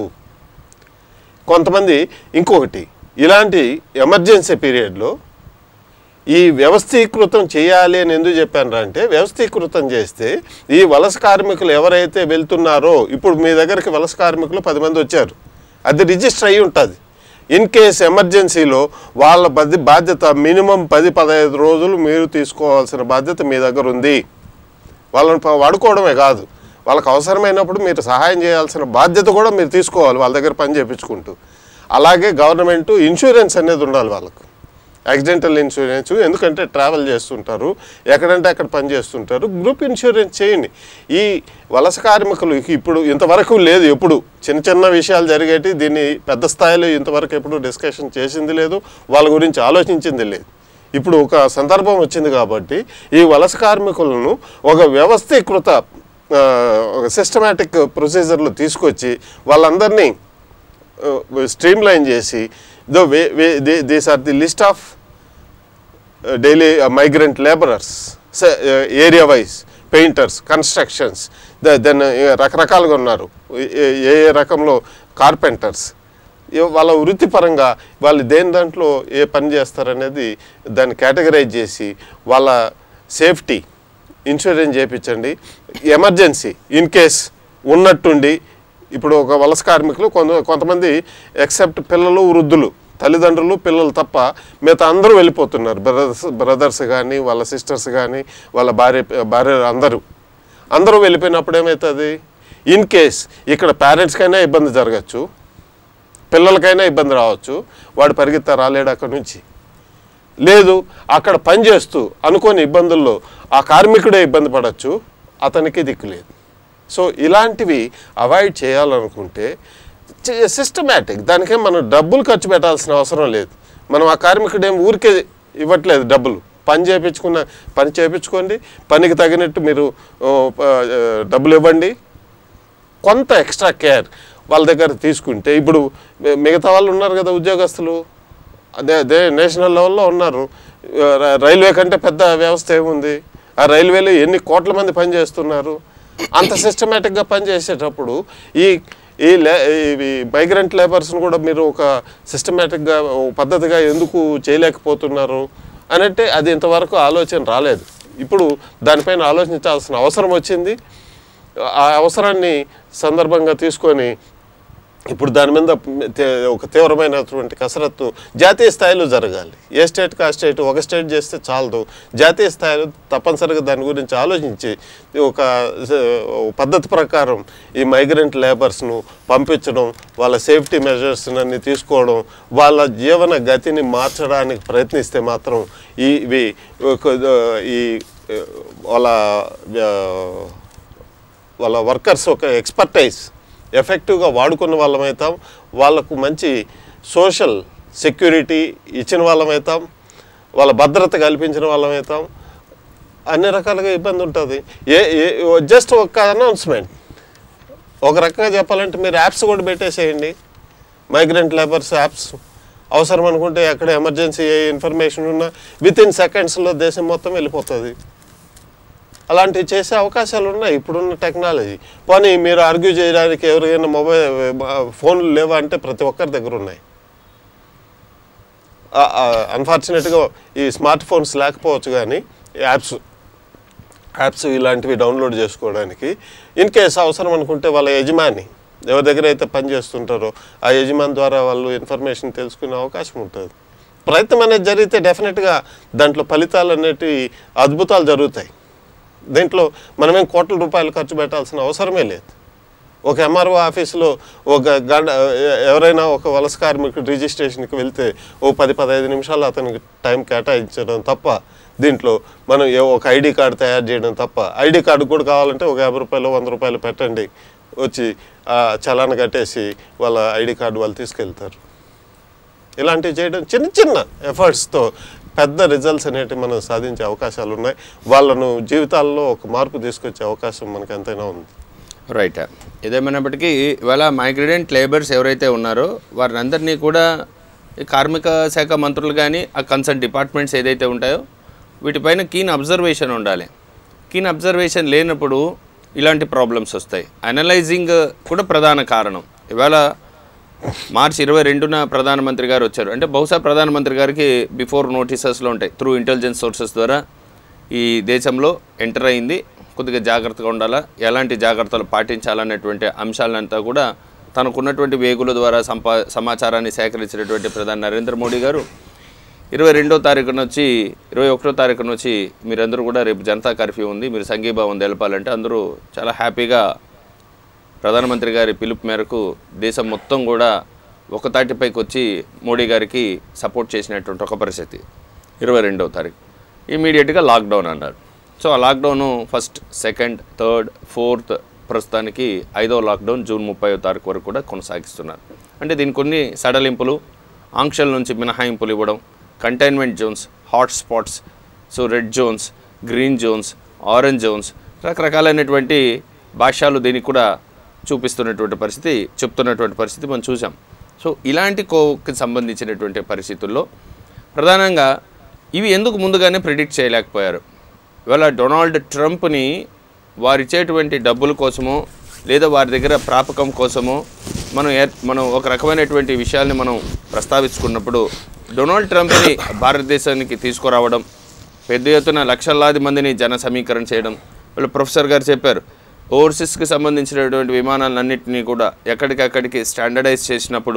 కొంతమంది ఇంకొకటి ఇలాంటి ఎమర్జెన్సీ పీరియడ్లో ఈ వ్యవస్థీకృతం చేయాలి అని ఎందుకు చెప్పాను అంటే వ్యవస్థీకృతం చేస్తే ఈ వలస కార్మికులు ఎవరైతే వెళ్తున్నారో ఇప్పుడు మీ దగ్గరికి వలస కార్మికులు పది మంది వచ్చారు అది రిజిస్టర్ అయి ఉంటుంది ఇన్ కేస్ ఎమర్జెన్సీలో వాళ్ళ బది బాధ్యత మినిమం పది పదహైదు రోజులు మీరు తీసుకోవాల్సిన బాధ్యత మీ దగ్గర ఉంది వాళ్ళని ప- వాడుకోవడమే కాదు వాళ్ళకి అవసరమైనప్పుడు మీరు సహాయం చేయాల్సిన బాధ్యత కూడా మీరు తీసుకోవాలి వాళ్ళ దగ్గర పని చేయించుకుంటూ అలాగే గవర్నమెంట్ ఇన్సూరెన్స్ అనేది ఉండాలి వాళ్ళకు యాక్సిడెంటల్ ఇన్సూరెన్స్ ఎందుకంటే ట్రావెల్ చేస్తుంటారు ఎక్కడంటే అక్కడ పని చేస్తుంటారు గ్రూప్ ఇన్సూరెన్స్ చేయండి ఈ వలస కార్మికులు ఇప్పుడు ఇంతవరకు లేదు ఎప్పుడు చిన్న చిన్న విషయాలు జరిగేటి దీన్ని పెద్ద స్థాయిలో ఇంతవరకు ఎప్పుడు డిస్కషన్ చేసింది లేదు వాళ్ళ గురించి ఆలోచించింది లేదు ఇప్పుడు ఒక సందర్భం వచ్చింది కాబట్టి ఈ వలస కార్మికులను ఒక వ్యవస్థీకృత ఆ, ఒక సిస్టమేటిక్ ప్రొసీజర్లు తీసుకొచ్చి వాళ్ళందరినీ స్ట్రీమ్ లైన్ చేసి దో way way these are the list of daily migrant labourers area wise painters constructions then రకరకాలుగా ఉన్నారు ఏ- ఏ ఏ రకంలో కార్పెంటర్స్ వాళ్ళ వృత్తిపరంగా వాళ్ళు దేని దాంట్లో ఏ పని చేస్తారనేది దాన్ని కేటగరైజ్ చేసి వాళ్ళ సేఫ్టీ ఇన్సూరెన్స్ చేయించండి ఎమర్జెన్సీ ఇన్ కేస్ ఉన్నట్టుండి ఇప్పుడు ఒక వలస కార్మికులు కొంత కొంతమంది ఎక్సెప్ట్ పిల్లలు వృద్ధులు తల్లిదండ్రులు పిల్లలు తప్ప మిగతా అందరూ వెళ్ళిపోతున్నారు బ్రదర్స్ బ్రదర్స్ కానీ వాళ్ళ సిస్టర్స్ కానీ వాళ్ళ భార్య భార్య అందరూ అందరూ వెళ్ళిపోయినప్పుడు ఏమవుతుంది ఇన్ కేస్ ఇక్కడ పేరెంట్స్కైనా ఇబ్బంది జరగచ్చు పిల్లలకైనా ఇబ్బంది రావచ్చు వాడు పరిగెత్తా రాలేడు అక్కడి నుంచి లేదు అక్కడ పని చేస్తూ అనుకోని ఇబ్బందుల్లో ఆ కార్మికుడే ఇబ్బంది పడవచ్చు అతనికి దిక్కు లేదు సో ఇలాంటివి అవాయిడ్ చేయాలనుకుంటే సిస్టమేటిక్ దానికేం మనం డబ్బులు ఖర్చు పెట్టాల్సిన అవసరం లేదు మనం ఆ కార్మికుడు ఏం ఊరికే ఇవ్వట్లేదు డబ్బులు పని చేయించుకున్న పని చేయించుకోండి పనికి తగినట్టు మీరు ఓ, ప- ఆ, డబ్బులు ఇవ్వండి కొంత ఎక్స్ట్రా కేర్ వాళ్ళ దగ్గర తీసుకుంటే ఇప్పుడు మి- మిగతా వాళ్ళు ఉన్నారు కదా ఉద్యోగస్తులు అదే అదే నేషనల్ లెవెల్లో ఉన్నారు ర- రైల్వే కంటే పెద్ద వ్యవస్థ ఏముంది ఆ రైల్వేలో ఎన్ని కోట్ల మంది పనిచేస్తున్నారు అంత సిస్టమేటిక్గా పనిచేసేటప్పుడు ఈ ఈ లే ఇవి మైగ్రెంట్ లేబర్స్ని కూడా మీరు ఒక సిస్టమేటిక్గా పద్ధతిగా ఎందుకు చేయలేకపోతున్నారు అనంటే అది ఇంతవరకు ఆలోచన రాలేదు ఇప్పుడు దానిపైన ఆలోచించాల్సిన అవసరం వచ్చింది ఆ అవసరాన్ని సందర్భంగా తీసుకొని ఇప్పుడు దాని మీద తే- ఒక తీవ్రమైనటువంటి కసరత్తు జాతీయ స్థాయిలో జరగాలి ఏ స్టేట్కి ఆ స్టేట్ ఒక స్టేట్ చేస్తే చాలదు జాతీయ స్థాయిలో తప్పనిసరిగా దాని గురించి ఆలోచించి ఒక స- ఒక పద్ధతి ప్రకారం ఈ మైగ్రెంట్ లేబర్స్ను పంపించడం వాళ్ళ సేఫ్టీ మెజర్స్ అన్ని తీసుకోవడం వాళ్ళ జీవన గతిని మార్చడానికి ప్రయత్నిస్తే మాత్రం ఈ ఇవి ఒక- ఈ వాళ్ళ ఆ, వాళ్ళ వర్కర్స్ ఒక ఎక్స్పర్టైజ్ ఎఫెక్టివ్గా వాడుకున్న వాళ్ళమవుతాం వాళ్ళకు మంచి సోషల్ సెక్యూరిటీ ఇచ్చిన వాళ్ళమవుతాం వాళ్ళ భద్రత కల్పించిన వాళ్ళమవుతాం అన్ని రకాలుగా ఇబ్బంది ఉంటుంది ఏ జస్ట్ ఒక అనౌన్స్మెంట్ ఒక రకంగా చెప్పాలంటే మీరు యాప్స్ కూడా పెట్టేసేయండి మైగ్రెంట్ లేబర్స్ యాప్స్ అవసరం అనుకుంటే ఎక్కడ ఎమర్జెన్సీ ఏ ఇన్ఫర్మేషన్ ఉన్నా విత్ ఇన్ సెకండ్స్లో దేశం మొత్తం వెళ్ళిపోతుంది అలాంటివి చేసే అవకాశాలు ఉన్నాయి ఇప్పుడున్న టెక్నాలజీ పోనీ మీరు ఆర్గ్యూ చేయడానికి ఎవరికైనా మొబైల్ ఫోన్లు లేవా అంటే ప్రతి ఒక్కరి దగ్గర ఉన్నాయి అన్ఫార్చునేట్గా ఈ స్మార్ట్ ఫోన్స్ లేకపోవచ్చు కానీ యాప్స్ యాప్స్ ఇలాంటివి డౌన్లోడ్ చేసుకోవడానికి ఇన్ కేస్ అవసరం అనుకుంటే వాళ్ళ యజమాని ఎవరి దగ్గర అయితే పని చేస్తుంటారో ఆ యజమాని ద్వారా వాళ్ళు ఇన్ఫర్మేషన్ తెలుసుకునే అవకాశం ఉంటుంది ప్రయత్నం అనేది జరిగితే డెఫినెట్గా దాంట్లో ఫలితాలు అనేటివి అద్భుతాలు జరుగుతాయి దీంట్లో మనమేం కోట్ల రూపాయలు ఖర్చు పెట్టాల్సిన అవసరమే లేదు ఒక ఎంఆర్ఓ ఆఫీసులో ఒక గంట ఎ- ఎవరైనా ఒక వలస కార్మికుడు రిజిస్ట్రేషన్కి వెళ్తే ఓ పది పదహైదు నిమిషాలు అతనికి టైం కేటాయించడం తప్ప దీంట్లో మనం ఏ- ఒక ఐడి కార్డు తయారు చేయడం తప్ప ఐడి కార్డు కూడా కావాలంటే ఒక యాభై రూపాయలు వంద రూపాయలు పెట్టండి వచ్చి ఆ చలాన కట్టేసి వాళ్ళ ఐడి కార్డు వాళ్ళు తీసుకెళ్తారు ఇలాంటివి చేయడం చిన్న చిన్న ఎఫర్ట్స్తో పెద్ద రిజల్ట్స్ అనేటివి మనం సాధించే అవకాశాలు ఉన్నాయి వాళ్ళను జీవితాల్లో ఒక మార్పు తీసుకొచ్చే అవకాశం మనకు ఎంతైనా ఉంది రైట్ ఏదేమైనప్పటికీ ఇవాళ మైగ్రేడెంట్ లేబర్స్ ఎవరైతే ఉన్నారో వారిని అందరినీ కూడా ఈ కార్మిక శాఖ మంత్రులు కానీ ఆ కన్సర్న్ డిపార్ట్మెంట్స్ ఏదైతే ఉంటాయో వీటిపైన కీన్ అబ్జర్వేషన్ ఉండాలి కీన్ అబ్జర్వేషన్ లేనప్పుడు ఇలాంటి ప్రాబ్లమ్స్ వస్తాయి అనలైజింగ్ కూడా ప్రధాన కారణం ఇవాళ మార్చి ఇరవై రెండున ప్రధానమంత్రి గారు వచ్చారు అంటే బహుశా ప్రధానమంత్రి గారికి బిఫోర్ నోటీసెస్లో ఉంటాయి త్రూ ఇంటెలిజెన్స్ సోర్సెస్ ద్వారా ఈ దేశంలో ఎంటర్ అయింది కొద్దిగా జాగ్రత్తగా ఉండాలా ఎలాంటి జాగ్రత్తలు పాటించాలనేటువంటి అంశాలంతా కూడా తనకున్నటువంటి వేగుల ద్వారా సంపా సమాచారాన్ని సేకరించినటువంటి ప్రధాని నరేంద్ర మోడీ గారు ఇరవై రెండో తారీఖున వచ్చి ఇరవై ఒకటో తారీఖున వచ్చి మీరందరూ కూడా రేపు జనతా కర్ఫ్యూ ఉంది మీరు సంఘీభావం తెలపాలంటే అందరూ చాలా హ్యాపీగా ప్రధానమంత్రి గారి పిలుపు మేరకు దేశం మొత్తం కూడా ఒక తాటిపైకి వచ్చి మోడీ గారికి సపోర్ట్ చేసినటువంటి ఒక పరిస్థితి ఇరవై రెండవ తారీఖు ఇమీడియట్గా లాక్డౌన్ అన్నారు సో ఆ lockdown first second third fourth ప్రస్తుతానికి ఐదవ లాక్డౌన్ జూన్ ముప్పై తారీఖు వరకు కూడా కొనసాగిస్తున్నారు అంటే దీనికి కొన్ని సడలింపులు ఆంక్షల నుంచి మినహాయింపులు ఇవ్వడం containment zones hot spots so red zones green zones orange zones రకరకాలైనటువంటి భాష్యాలు దీనికి కూడా చూపిస్తున్నటువంటి పరిస్థితి చెప్తున్నటువంటి పరిస్థితి మనం చూసాం సో ఇలాంటి కోకి సంబంధించినటువంటి పరిస్థితుల్లో ప్రధానంగా ఇవి ఎందుకు ముందుగానే ప్రిడిక్ట్ చేయలేకపోయారు ఇవాళ డొనాల్డ్ ట్రంప్ని వారిచ్చేటువంటి డబ్బుల కోసమో లేదా వారి దగ్గర ప్రాపకం కోసమో మనం ఏర్ మనం ఒక రకమైనటువంటి విషయాల్ని మనం ప్రస్తావించుకున్నప్పుడు డొనాల్డ్ ట్రంప్ని భారతదేశానికి తీసుకురావడం పెద్ద ఎత్తున లక్షలాది మందిని జన సమీకరణ చేయడం వీళ్ళు ప్రొఫెసర్ గారు చెప్పారు ఓవర్సీస్కి సంబంధించినటువంటి విమానాలన్నింటినీ కూడా ఎక్కడికక్కడికి స్టాండర్డైజ్ చేసినప్పుడు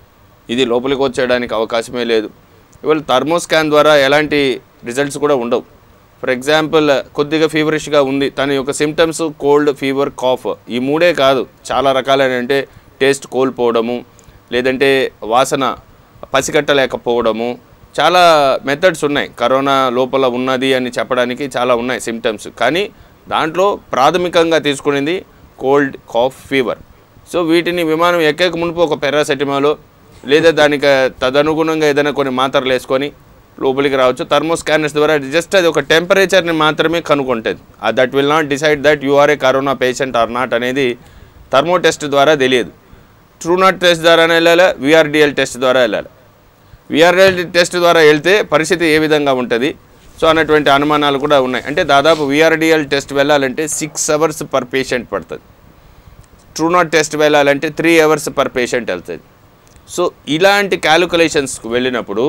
ఇది లోపలికి వచ్చేయడానికి అవకాశమే లేదు ఇవాళ థర్మోస్కాన్ ద్వారా ఎలాంటి రిజల్ట్స్ కూడా ఉండవు ఫర్ ఎగ్జాంపుల్ కొద్దిగా ఫీవరిష్గా ఉంది తన యొక్క సిమ్టమ్స్ కోల్డ్ ఫీవర్ కాఫ్ ఈ మూడే కాదు చాలా రకాలైన అంటే టేస్ట్ కోల్పోవడము లేదంటే వాసన పసిగట్టలేకపోవడము చాలా మెథడ్స్ ఉన్నాయి కరోనా లోపల ఉన్నది అని చెప్పడానికి చాలా ఉన్నాయి సిమ్టమ్స్ కానీ దాంట్లో ప్రాథమికంగా తీసుకునేది కోల్డ్ కాఫ్ ఫీవర్ సో వీటిని విమానం ఎక్కక మునుపు ఒక పెరాసెటమాలో లేదా దానికి తదనుగుణంగా ఏదైనా కొన్ని మాత్రలు వేసుకొని లోపలికి రావచ్చు థర్మో స్కానర్స్ ద్వారా జస్ట్ అది ఒక టెంపరేచర్ని మాత్రమే కనుక్కుంటుంది that will not decide that you are a corona patient or not అనేది థర్మో టెస్ట్ ద్వారా తెలియదు ట్రూ నాట్ టెస్ట్ ద్వారానే వెళ్ళాలి విఆర్డిఎల్ టెస్ట్ ద్వారా వెళ్ళాలి విఆర్ఎల్ టెస్ట్ ద్వారా వెళ్తే పరిస్థితి ఏ విధంగా ఉంటుంది సో అన్నటువంటి అనుమానాలు కూడా ఉన్నాయి అంటే దాదాపు విఆర్డిఎల్ టెస్ట్ వెళ్ళాలంటే సిక్స్ అవర్స్ పర్ పేషెంట్ పడుతుంది ట్రూ నాట్ టెస్ట్ వెళ్ళాలంటే త్రీ అవర్స్ పర్ పేషెంట్ వెళ్తుంది సో ఇలాంటి క్యాలిక్యులేషన్స్కి వెళ్ళినప్పుడు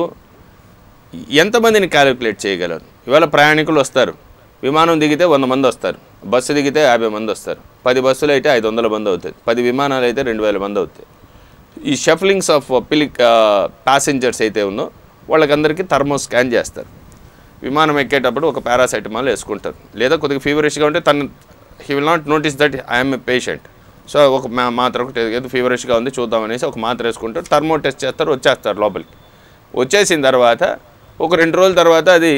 ఎంతమందిని క్యాలిక్యులేట్ చేయగలరు ఇవాళ ప్రయాణికులు వస్తారు విమానం దిగితే వంద మంది వస్తారు బస్సు దిగితే యాభై మంది వస్తారు పది బస్సులు అయితే ఐదు వందల మంది అవుతుంది పది విమానాలు అయితే రెండు వేల మంది అవుతాయి ఈ షఫ్లింగ్స్ ఆఫ్ పిలి ప్యాసింజర్స్ అయితే ఉందో వాళ్ళకందరికీ థర్మో స్కాన్ చేస్తారు విమానం ఎక్కేటప్పుడు ఒక పారాసెటమాల్ వేసుకుంటారు లేదా కొద్దిగా ఫీవరిష్గా ఉంటే తను he will not notice that I'm a patient so ఒక మా మాత్ర ఒకటి ఏదో ఫీవరిష్గా ఉంది చూద్దాం అనేసి ఒక మాత్ర వేసుకుంటారు థర్మో టెస్ట్ చేస్తారు వచ్చేస్తారు లోపలికి వచ్చేసిన తర్వాత ఒక రెండు రోజుల తర్వాత అది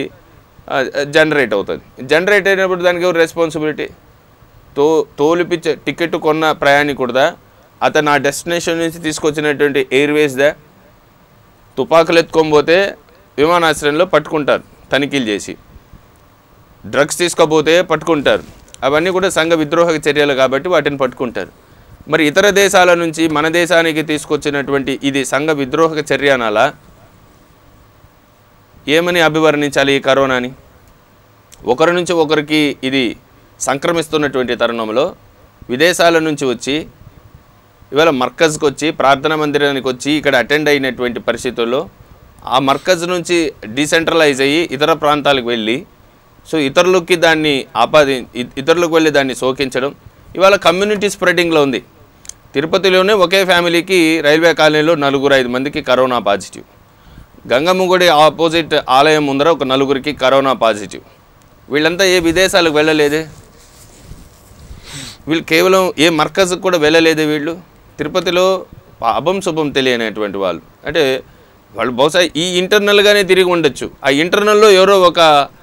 జనరేట్ అవుతుంది జనరేట్ అయినప్పుడు దానికి ఎవరు రెస్పాన్సిబిలిటీ తో తోలిపిచ్చే టికెట్ కొన్న ప్రయాణికుడిదా అతను ఆ డెస్టినేషన్ నుంచి తీసుకొచ్చినటువంటి ఎయిర్వేస్దా తుపాకులు ఎత్తుకొని పోతే విమానాశ్రయంలో పట్టుకుంటారు తనిఖీలు చేసి డ్రగ్స్ తీసుకోపోతే పట్టుకుంటారు అవన్నీ కూడా సంఘ విద్రోహ చర్యలు కాబట్టి వాటిని పట్టుకుంటారు మరి ఇతర దేశాల నుంచి మన దేశానికి తీసుకొచ్చినటువంటి ఇది సంఘ విద్రోహక చర్య అనాలా ఏమని అభివర్ణించాలి ఈ కరోనాని ఒకరి నుంచి ఒకరికి ఇది సంక్రమిస్తున్నటువంటి తరుణంలో విదేశాల నుంచి వచ్చి ఇవాళ మర్కజ్కి వచ్చి ప్రార్థనా మందిరానికి వచ్చి ఇక్కడ అటెండ్ అయినటువంటి పరిస్థితుల్లో ఆ మర్కజ్ నుంచి డీసెంట్రలైజ్ అయ్యి ఇతర ప్రాంతాలకు వెళ్ళి సో ఇతరులకి దాన్ని ఆపాది ఇ- ఇతరులకు వెళ్ళి దాన్ని సోకించడం ఇవాళ కమ్యూనిటీ స్ప్రెడింగ్లో ఉంది తిరుపతిలోనే ఒకే ఫ్యామిలీకి రైల్వే కాలనీలో నలుగురు ఐదు మందికి కరోనా పాజిటివ్ గంగమ్మ గుడి ఆపోజిట్ ఆలయం ముందర ఒక నలుగురికి కరోనా పాజిటివ్ వీళ్ళంతా ఏ విదేశాలకు వెళ్ళలేదే వీళ్ళు కేవలం ఏ మర్కజ్కి కూడా వెళ్ళలేదు వీళ్ళు తిరుపతిలో అభం శుభం తెలియనటువంటి వాళ్ళు అంటే వాళ్ళు బహుశా ఈ ఇంటర్నల్గానే తిరిగి ఉండొచ్చు ఆ ఇంటర్నల్లో ఎవరో ఒక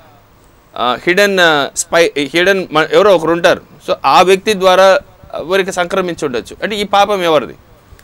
హిడెన్ స్పై హిడెన్ ఎవరో ఒకరు ఉంటారు సో ఆ వ్యక్తి ద్వారా వారికి సంక్రమించి ఉండొచ్చు అంటే ఈ పాపం ఎవరిది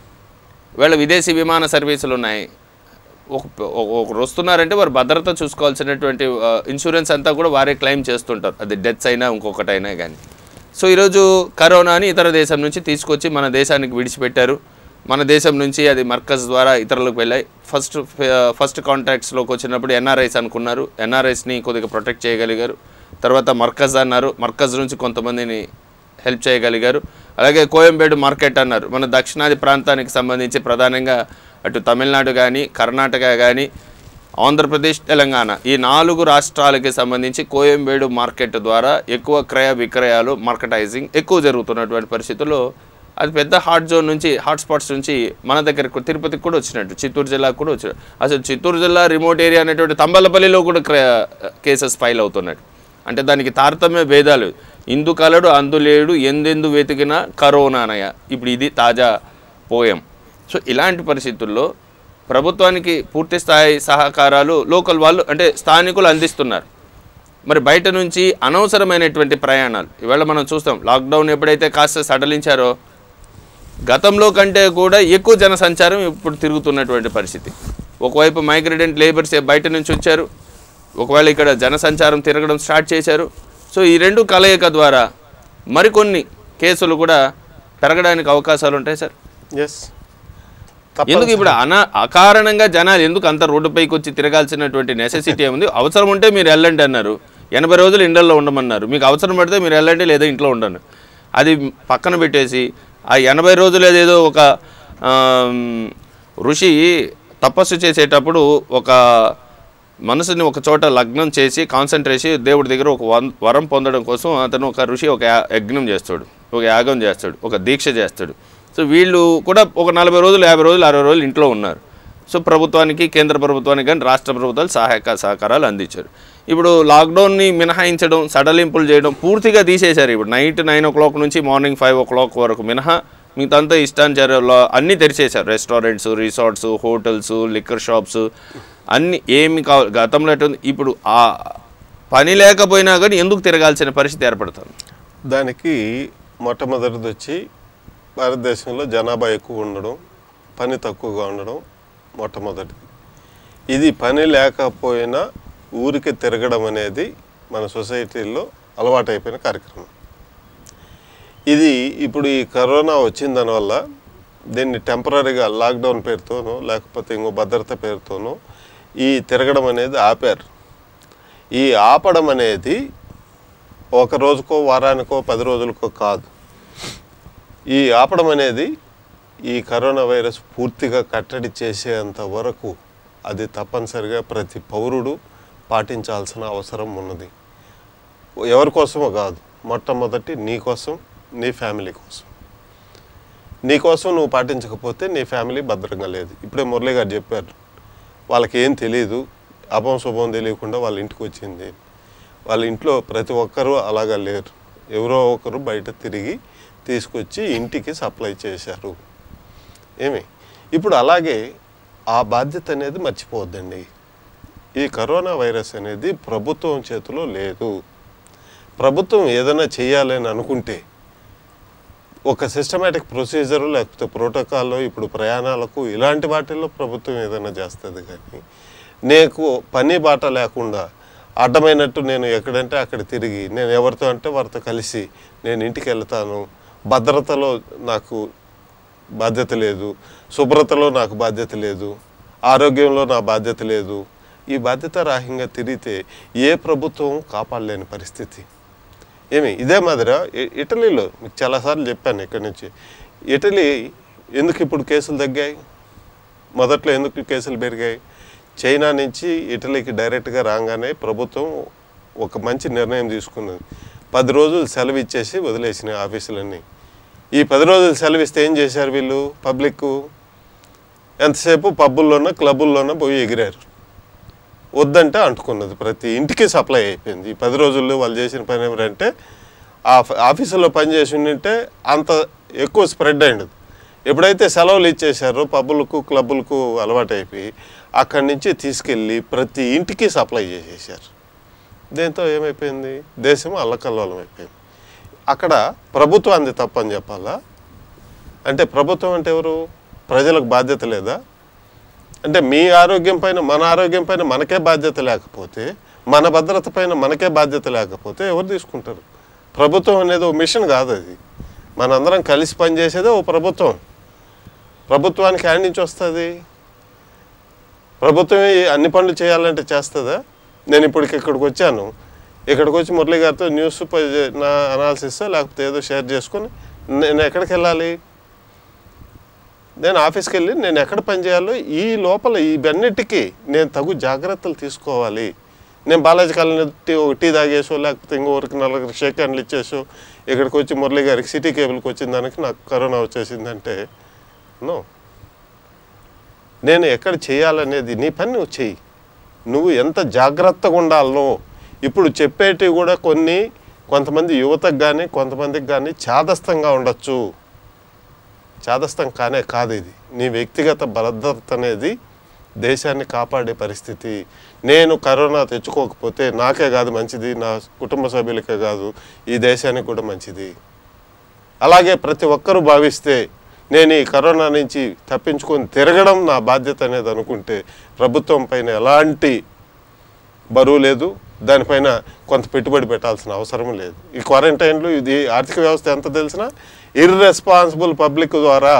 వీళ్ళ విదేశీ విమాన సర్వీసులు ఉన్నాయి ఒక ఒక- ఒకరు వస్తున్నారంటే వారు భద్రత చూసుకోవాల్సినటువంటి ఆ, ఇన్సూరెన్స్ అంతా కూడా వారే క్లెయిమ్ చేస్తుంటారు అది డెత్స్ అయినా ఇంకొకటైనా కానీ సో ఈరోజు కరోనాని ఇతర దేశం నుంచి తీసుకొచ్చి మన దేశానికి విడిచిపెట్టారు మన దేశం నుంచి అది మర్కజ్ ద్వారా ఇతరులకు వెళ్ళాయి ఫస్ట్ ఫస్ట్ కాంటాక్ట్స్లోకి వచ్చినప్పుడు ఎన్ఆర్ఐస్ అనుకున్నారు ఎన్ఆర్ఐస్ని కొద్దిగా ప్రొటెక్ట్ చేయగలిగారు తర్వాత మర్కజ్ అన్నారు మర్కజ్ నుంచి కొంతమందిని హెల్ప్ చేయగలిగారు అలాగే కోయంబేడు మార్కెట్ అన్నారు మన దక్షిణాది ప్రాంతానికి సంబంధించి ప్రధానంగా అటు తమిళనాడు కానీ కర్ణాటక కానీ ఆంధ్రప్రదేశ్ తెలంగాణ ఈ నాలుగు రాష్ట్రాలకి సంబంధించి కోయంబేడు మార్కెట్ ద్వారా ఎక్కువ క్రయ విక్రయాలు మార్కెటైజింగ్ ఎక్కువ జరుగుతున్నటువంటి పరిస్థితుల్లో అది పెద్ద హాట్ జోన్ నుంచి హాట్ స్పాట్స్ నుంచి మన దగ్గరకు తిరుపతికి కూడా వచ్చినట్టు చిత్తూరు జిల్లాకు కూడా వచ్చినట్టు అసలు చిత్తూరు జిల్లా రిమోట్ ఏరియా అనేటువంటి తంబలపల్లిలో కూడా క్రయ కేసెస్ ఫైల్ అవుతున్నట్టు అంటే దానికి తారతమ్య భేదాలు ఇందు కలడు అందులేడు ఎందెందు వెతికినా కరోనానయ ఇప్పుడు ఇది తాజా పోయం సో ఇలాంటి పరిస్థితుల్లో ప్రభుత్వానికి పూర్తి స్థాయి సహకారాలు లోకల్ వాళ్ళు అంటే స్థానికులు అందిస్తున్నారు మరి బయట నుంచి అనవసరమైనటువంటి ప్రయాణాలు ఇవాళ మనం చూస్తాం లాక్డౌన్ ఎప్పుడైతే కాస్త సడలించారో గతంలో కంటే కూడా ఎక్కువ జనసంచారం ఇప్పుడు తిరుగుతున్నటువంటి పరిస్థితి ఒకవైపు మైగ్రేటెంట్ లేబర్స్ బయట నుంచి వచ్చారు ఒకవేళ ఇక్కడ జనసంచారం తిరగడం స్టార్ట్ చేశారు సో ఈ రెండు కలయిక ద్వారా మరికొన్ని కేసులు కూడా పెరగడానికి అవకాశాలు ఉంటాయి సార్ ఎస్ ఎందుకు ఇప్పుడు అన అకారణంగా జనాలు ఎందుకు అంత రోడ్డుపైకి వచ్చి తిరగాల్సినటువంటి నెసెసిటీ ఉంది అవసరం ఉంటే మీరు వెళ్ళండి అన్నారు ఎనభై రోజులు ఇండల్లో ఉండమన్నారు మీకు అవసరం పడితే మీరు వెళ్ళండి లేదా ఇంట్లో ఉండను అది పక్కన పెట్టేసి ఆ ఎనభై రోజులు ఏదేదో ఒక ఆమ్, ఋషి తపస్సు చేసేటప్పుడు ఒక మనసుని ఒక చోట లగ్నం చేసి కాన్సన్ట్రేసి దేవుడి దగ్గర ఒక వన్- వరం పొందడం కోసం అతను ఒక ఋషి ఒక యా- యజ్ఞం చేస్తాడు ఒక యాగం చేస్తాడు ఒక దీక్ష చేస్తాడు సో వీళ్ళు కూడా ఒక నలభై రోజులు యాభై రోజులు అరవై రోజులు ఇంట్లో ఉన్నారు సో ప్రభుత్వానికి కేంద్ర ప్రభుత్వానికి కానీ రాష్ట్ర ప్రభుత్వాలు సహాయక సహకారాలు అందించారు ఇప్పుడు లాక్డౌన్ని మినహాయించడం సడలింపులు చేయడం పూర్తిగా తీసేశారు ఇప్పుడు నైట్ నైన్ ఓ క్లాక్ నుంచి మార్నింగ్ ఫైవ్ ఓ క్లాక్ వరకు మినహా మిగతా ఇష్టానుసారంలో అన్నీ తెరిచేశారు restaurants resorts hotels liquor shops అన్ని ఏమి కావాలి గతంలో ఎట్టుంది ఇప్పుడు ఆ పని లేకపోయినా కానీ ఎందుకు తిరగాల్సిన పరిస్థితి ఏర్పడుతుంది దానికి మొట్టమొదటిది వచ్చి భారతదేశంలో జనాభా ఎక్కువ ఉండడం పని తక్కువగా ఉండడం మొట్టమొదటిది ఇది పని లేకపోయినా ఊరికి తిరగడం అనేది మన సొసైటీలో అలవాటైపోయిన కార్యక్రమం ఇది ఇప్పుడు ఈ కరోనా వచ్చిన దానివల్ల దీన్ని టెంపరీగా లాక్డౌన్ పేరుతోనో లేకపోతే ఇంకో భద్రత పేరుతోనో ఈ తిరగడం అనేది ఆపారు ఈ ఆపడం అనేది ఒక రోజుకో వారానికో పది రోజులకో కాదు ఈ ఆపడం అనేది ఈ కరోనా వైరస్ పూర్తిగా కట్టడి చేసేంత వరకు అది తప్పనిసరిగా ప్రతి పౌరుడు పాటించాల్సిన అవసరం ఉన్నది ఎవరి కోసమో కాదు మొట్టమొదటి నీ కోసం నీ ఫ్యామిలీ కోసం నీ కోసం నువ్వు పాటించకపోతే నీ ఫ్యామిలీ భద్రంగా లేదు ఇప్పుడే మురళి గారు చెప్పారు వాళ్ళకి ఏం తెలియదు అపం శుభం తెలియకుండా వాళ్ళ ఇంటికి వచ్చింది వాళ్ళ ఇంట్లో ప్రతి ఒక్కరూ అలాగా లేరు ఎవరో ఒకరు బయట తిరిగి తీసుకొచ్చి ఇంటికి సప్లై చేశారు ఏమి ఇప్పుడు అలాగే ఆ బాధ్యత అనేది మర్చిపోవద్దండి ఈ కరోనా వైరస్ అనేది ప్రభుత్వం చేతిలో లేదు ప్రభుత్వం ఏదైనా చేయాలని అనుకుంటే ఒక సిస్టమేటిక్ ప్రొసీజర్ లేకపోతే ప్రోటోకాల్లో ఇప్పుడు ప్రయాణాలకు ఇలాంటి వాటిల్లో ప్రభుత్వం ఏదైనా చేస్తుంది కానీ నీకు పని బాట లేకుండా అడ్డమైనట్టు నేను ఎక్కడంటే అక్కడ తిరిగి నేను ఎవరితో అంటే వారితో కలిసి నేను ఇంటికి వెళ్తాను భద్రతలో నాకు బాధ్యత లేదు శుభ్రతలో నాకు బాధ్యత లేదు ఆరోగ్యంలో నా బాధ్యత లేదు ఈ బాధ్యత రాహింగా తిరిగితే ఏ ప్రభుత్వం కాపాడలేని పరిస్థితి ఏమి ఇదే మాదిరి ఇ- ఇటలీలో మీకు చాలాసార్లు చెప్పాను ఇక్కడి నుంచి ఇటలీ ఎందుకు ఇప్పుడు కేసులు తగ్గాయి మొదట్లో ఎందుకు కేసులు పెరిగాయి చైనా నుంచి ఇటలీకి డైరెక్ట్గా రాగానే ప్రభుత్వం ఒక మంచి నిర్ణయం తీసుకున్నది పది రోజులు సెలవు ఇచ్చేసి వదిలేసిన ఆఫీసులన్నీ ఈ పది రోజులు సెలవు ఇస్తే ఏం చేశారు వీళ్ళు పబ్లిక్ ఎంతసేపు పబ్బుల్లోనో క్లబ్బుల్లోనో పోయి ఎగిరారు వద్దంటే అంటుకున్నది ప్రతి ఇంటికి సప్లై అయిపోయింది ఈ పది రోజుల్లో వాళ్ళు చేసిన పని ఏమిటంటే ఆ ఫ- ఆఫీసులో పనిచేసి ఉండింటే అంత ఎక్కువ స్ప్రెడ్ అయింది ఎప్పుడైతే సెలవులు ఇచ్చేశారో పబ్బులకు క్లబ్బులకు అలవాటు అయిపోయి అక్కడి నుంచి తీసుకెళ్ళి ప్రతి ఇంటికి సప్లై చేసేసారు దీంతో ఏమైపోయింది దేశం అల్లకల్లోలం అయిపోయింది అక్కడ ప్రభుత్వాన్ని తప్పని చెప్పాలా అంటే ప్రభుత్వం అంటే ఎవరు ప్రజలకు బాధ్యత లేదా అంటే మీ ఆరోగ్యం పైన మన ఆరోగ్యం పైన మనకే బాధ్యత లేకపోతే మన భద్రత పైన మనకే బాధ్యత లేకపోతే ఎవరు తీసుకుంటారు ప్రభుత్వం అనేది ఓ మిషన్ కాదు అది మనందరం కలిసి పనిచేసేదే ఓ ప్రభుత్వం ప్రభుత్వానికి యాడ్ నుంచి వస్తుంది ప్రభుత్వం అన్ని పనులు చేయాలంటే చేస్తుందా నేను ఇప్పటికి ఇక్కడికి వచ్చాను ఇక్కడికి వచ్చి మురళి గారితో న్యూస్ ప- నా అనాలిసిస్ లేకపోతే ఏదో షేర్ చేసుకొని నేను ఎక్కడికి వెళ్ళాలి నేను ఆఫీస్కి వెళ్ళి నేను ఎక్కడ పని చేయాలో ఈ లోపల ఇవన్నిటికీ నేను తగు జాగ్రత్తలు తీసుకోవాలి నేను బాలాజీ కాలనీ టీ ఒక టీ తాగేసో లేకపోతే ఇంకొకరికి నలుగురికి షేక్ హ్యాండ్లు ఇచ్చేసో ఇక్కడికి వచ్చి మురళి గారికి సిటీ కేబుల్కి వచ్చిన దానికి నాకు కరోనా వచ్చేసిందంటే నో నేను ఎక్కడ చేయాలనేది నీ పని నువ్వు చెయ్యి నువ్వు ఎంత జాగ్రత్తగా ఉండాలనో ఇప్పుడు చెప్పేటివి కూడా కొన్ని కొంతమంది యువతకు కానీ కొంతమందికి కానీ చాదస్తంగా ఉండొచ్చు చాదస్తం కానే కాదు ఇది నీ వ్యక్తిగత భద్రత అనేది దేశాన్ని కాపాడే పరిస్థితి నేను కరోనా తెచ్చుకోకపోతే నాకే కాదు మంచిది నా కుటుంబ సభ్యులకే కాదు ఈ దేశానికి కూడా మంచిది అలాగే ప్రతి ఒక్కరూ భావిస్తే నేను ఈ కరోనా నుంచి తప్పించుకొని తిరగడం నా బాధ్యత అనేది అనుకుంటే ప్రభుత్వం పైన ఎలాంటి బరువు లేదు దానిపైన కొంత పెట్టుబడి పెట్టాల్సిన అవసరం లేదు ఈ క్వారంటైన్లు ఇది ఆర్థిక వ్యవస్థ ఎంత తెలిసినా ఇర్రెస్పాన్సిబుల్ పబ్లిక్ ద్వారా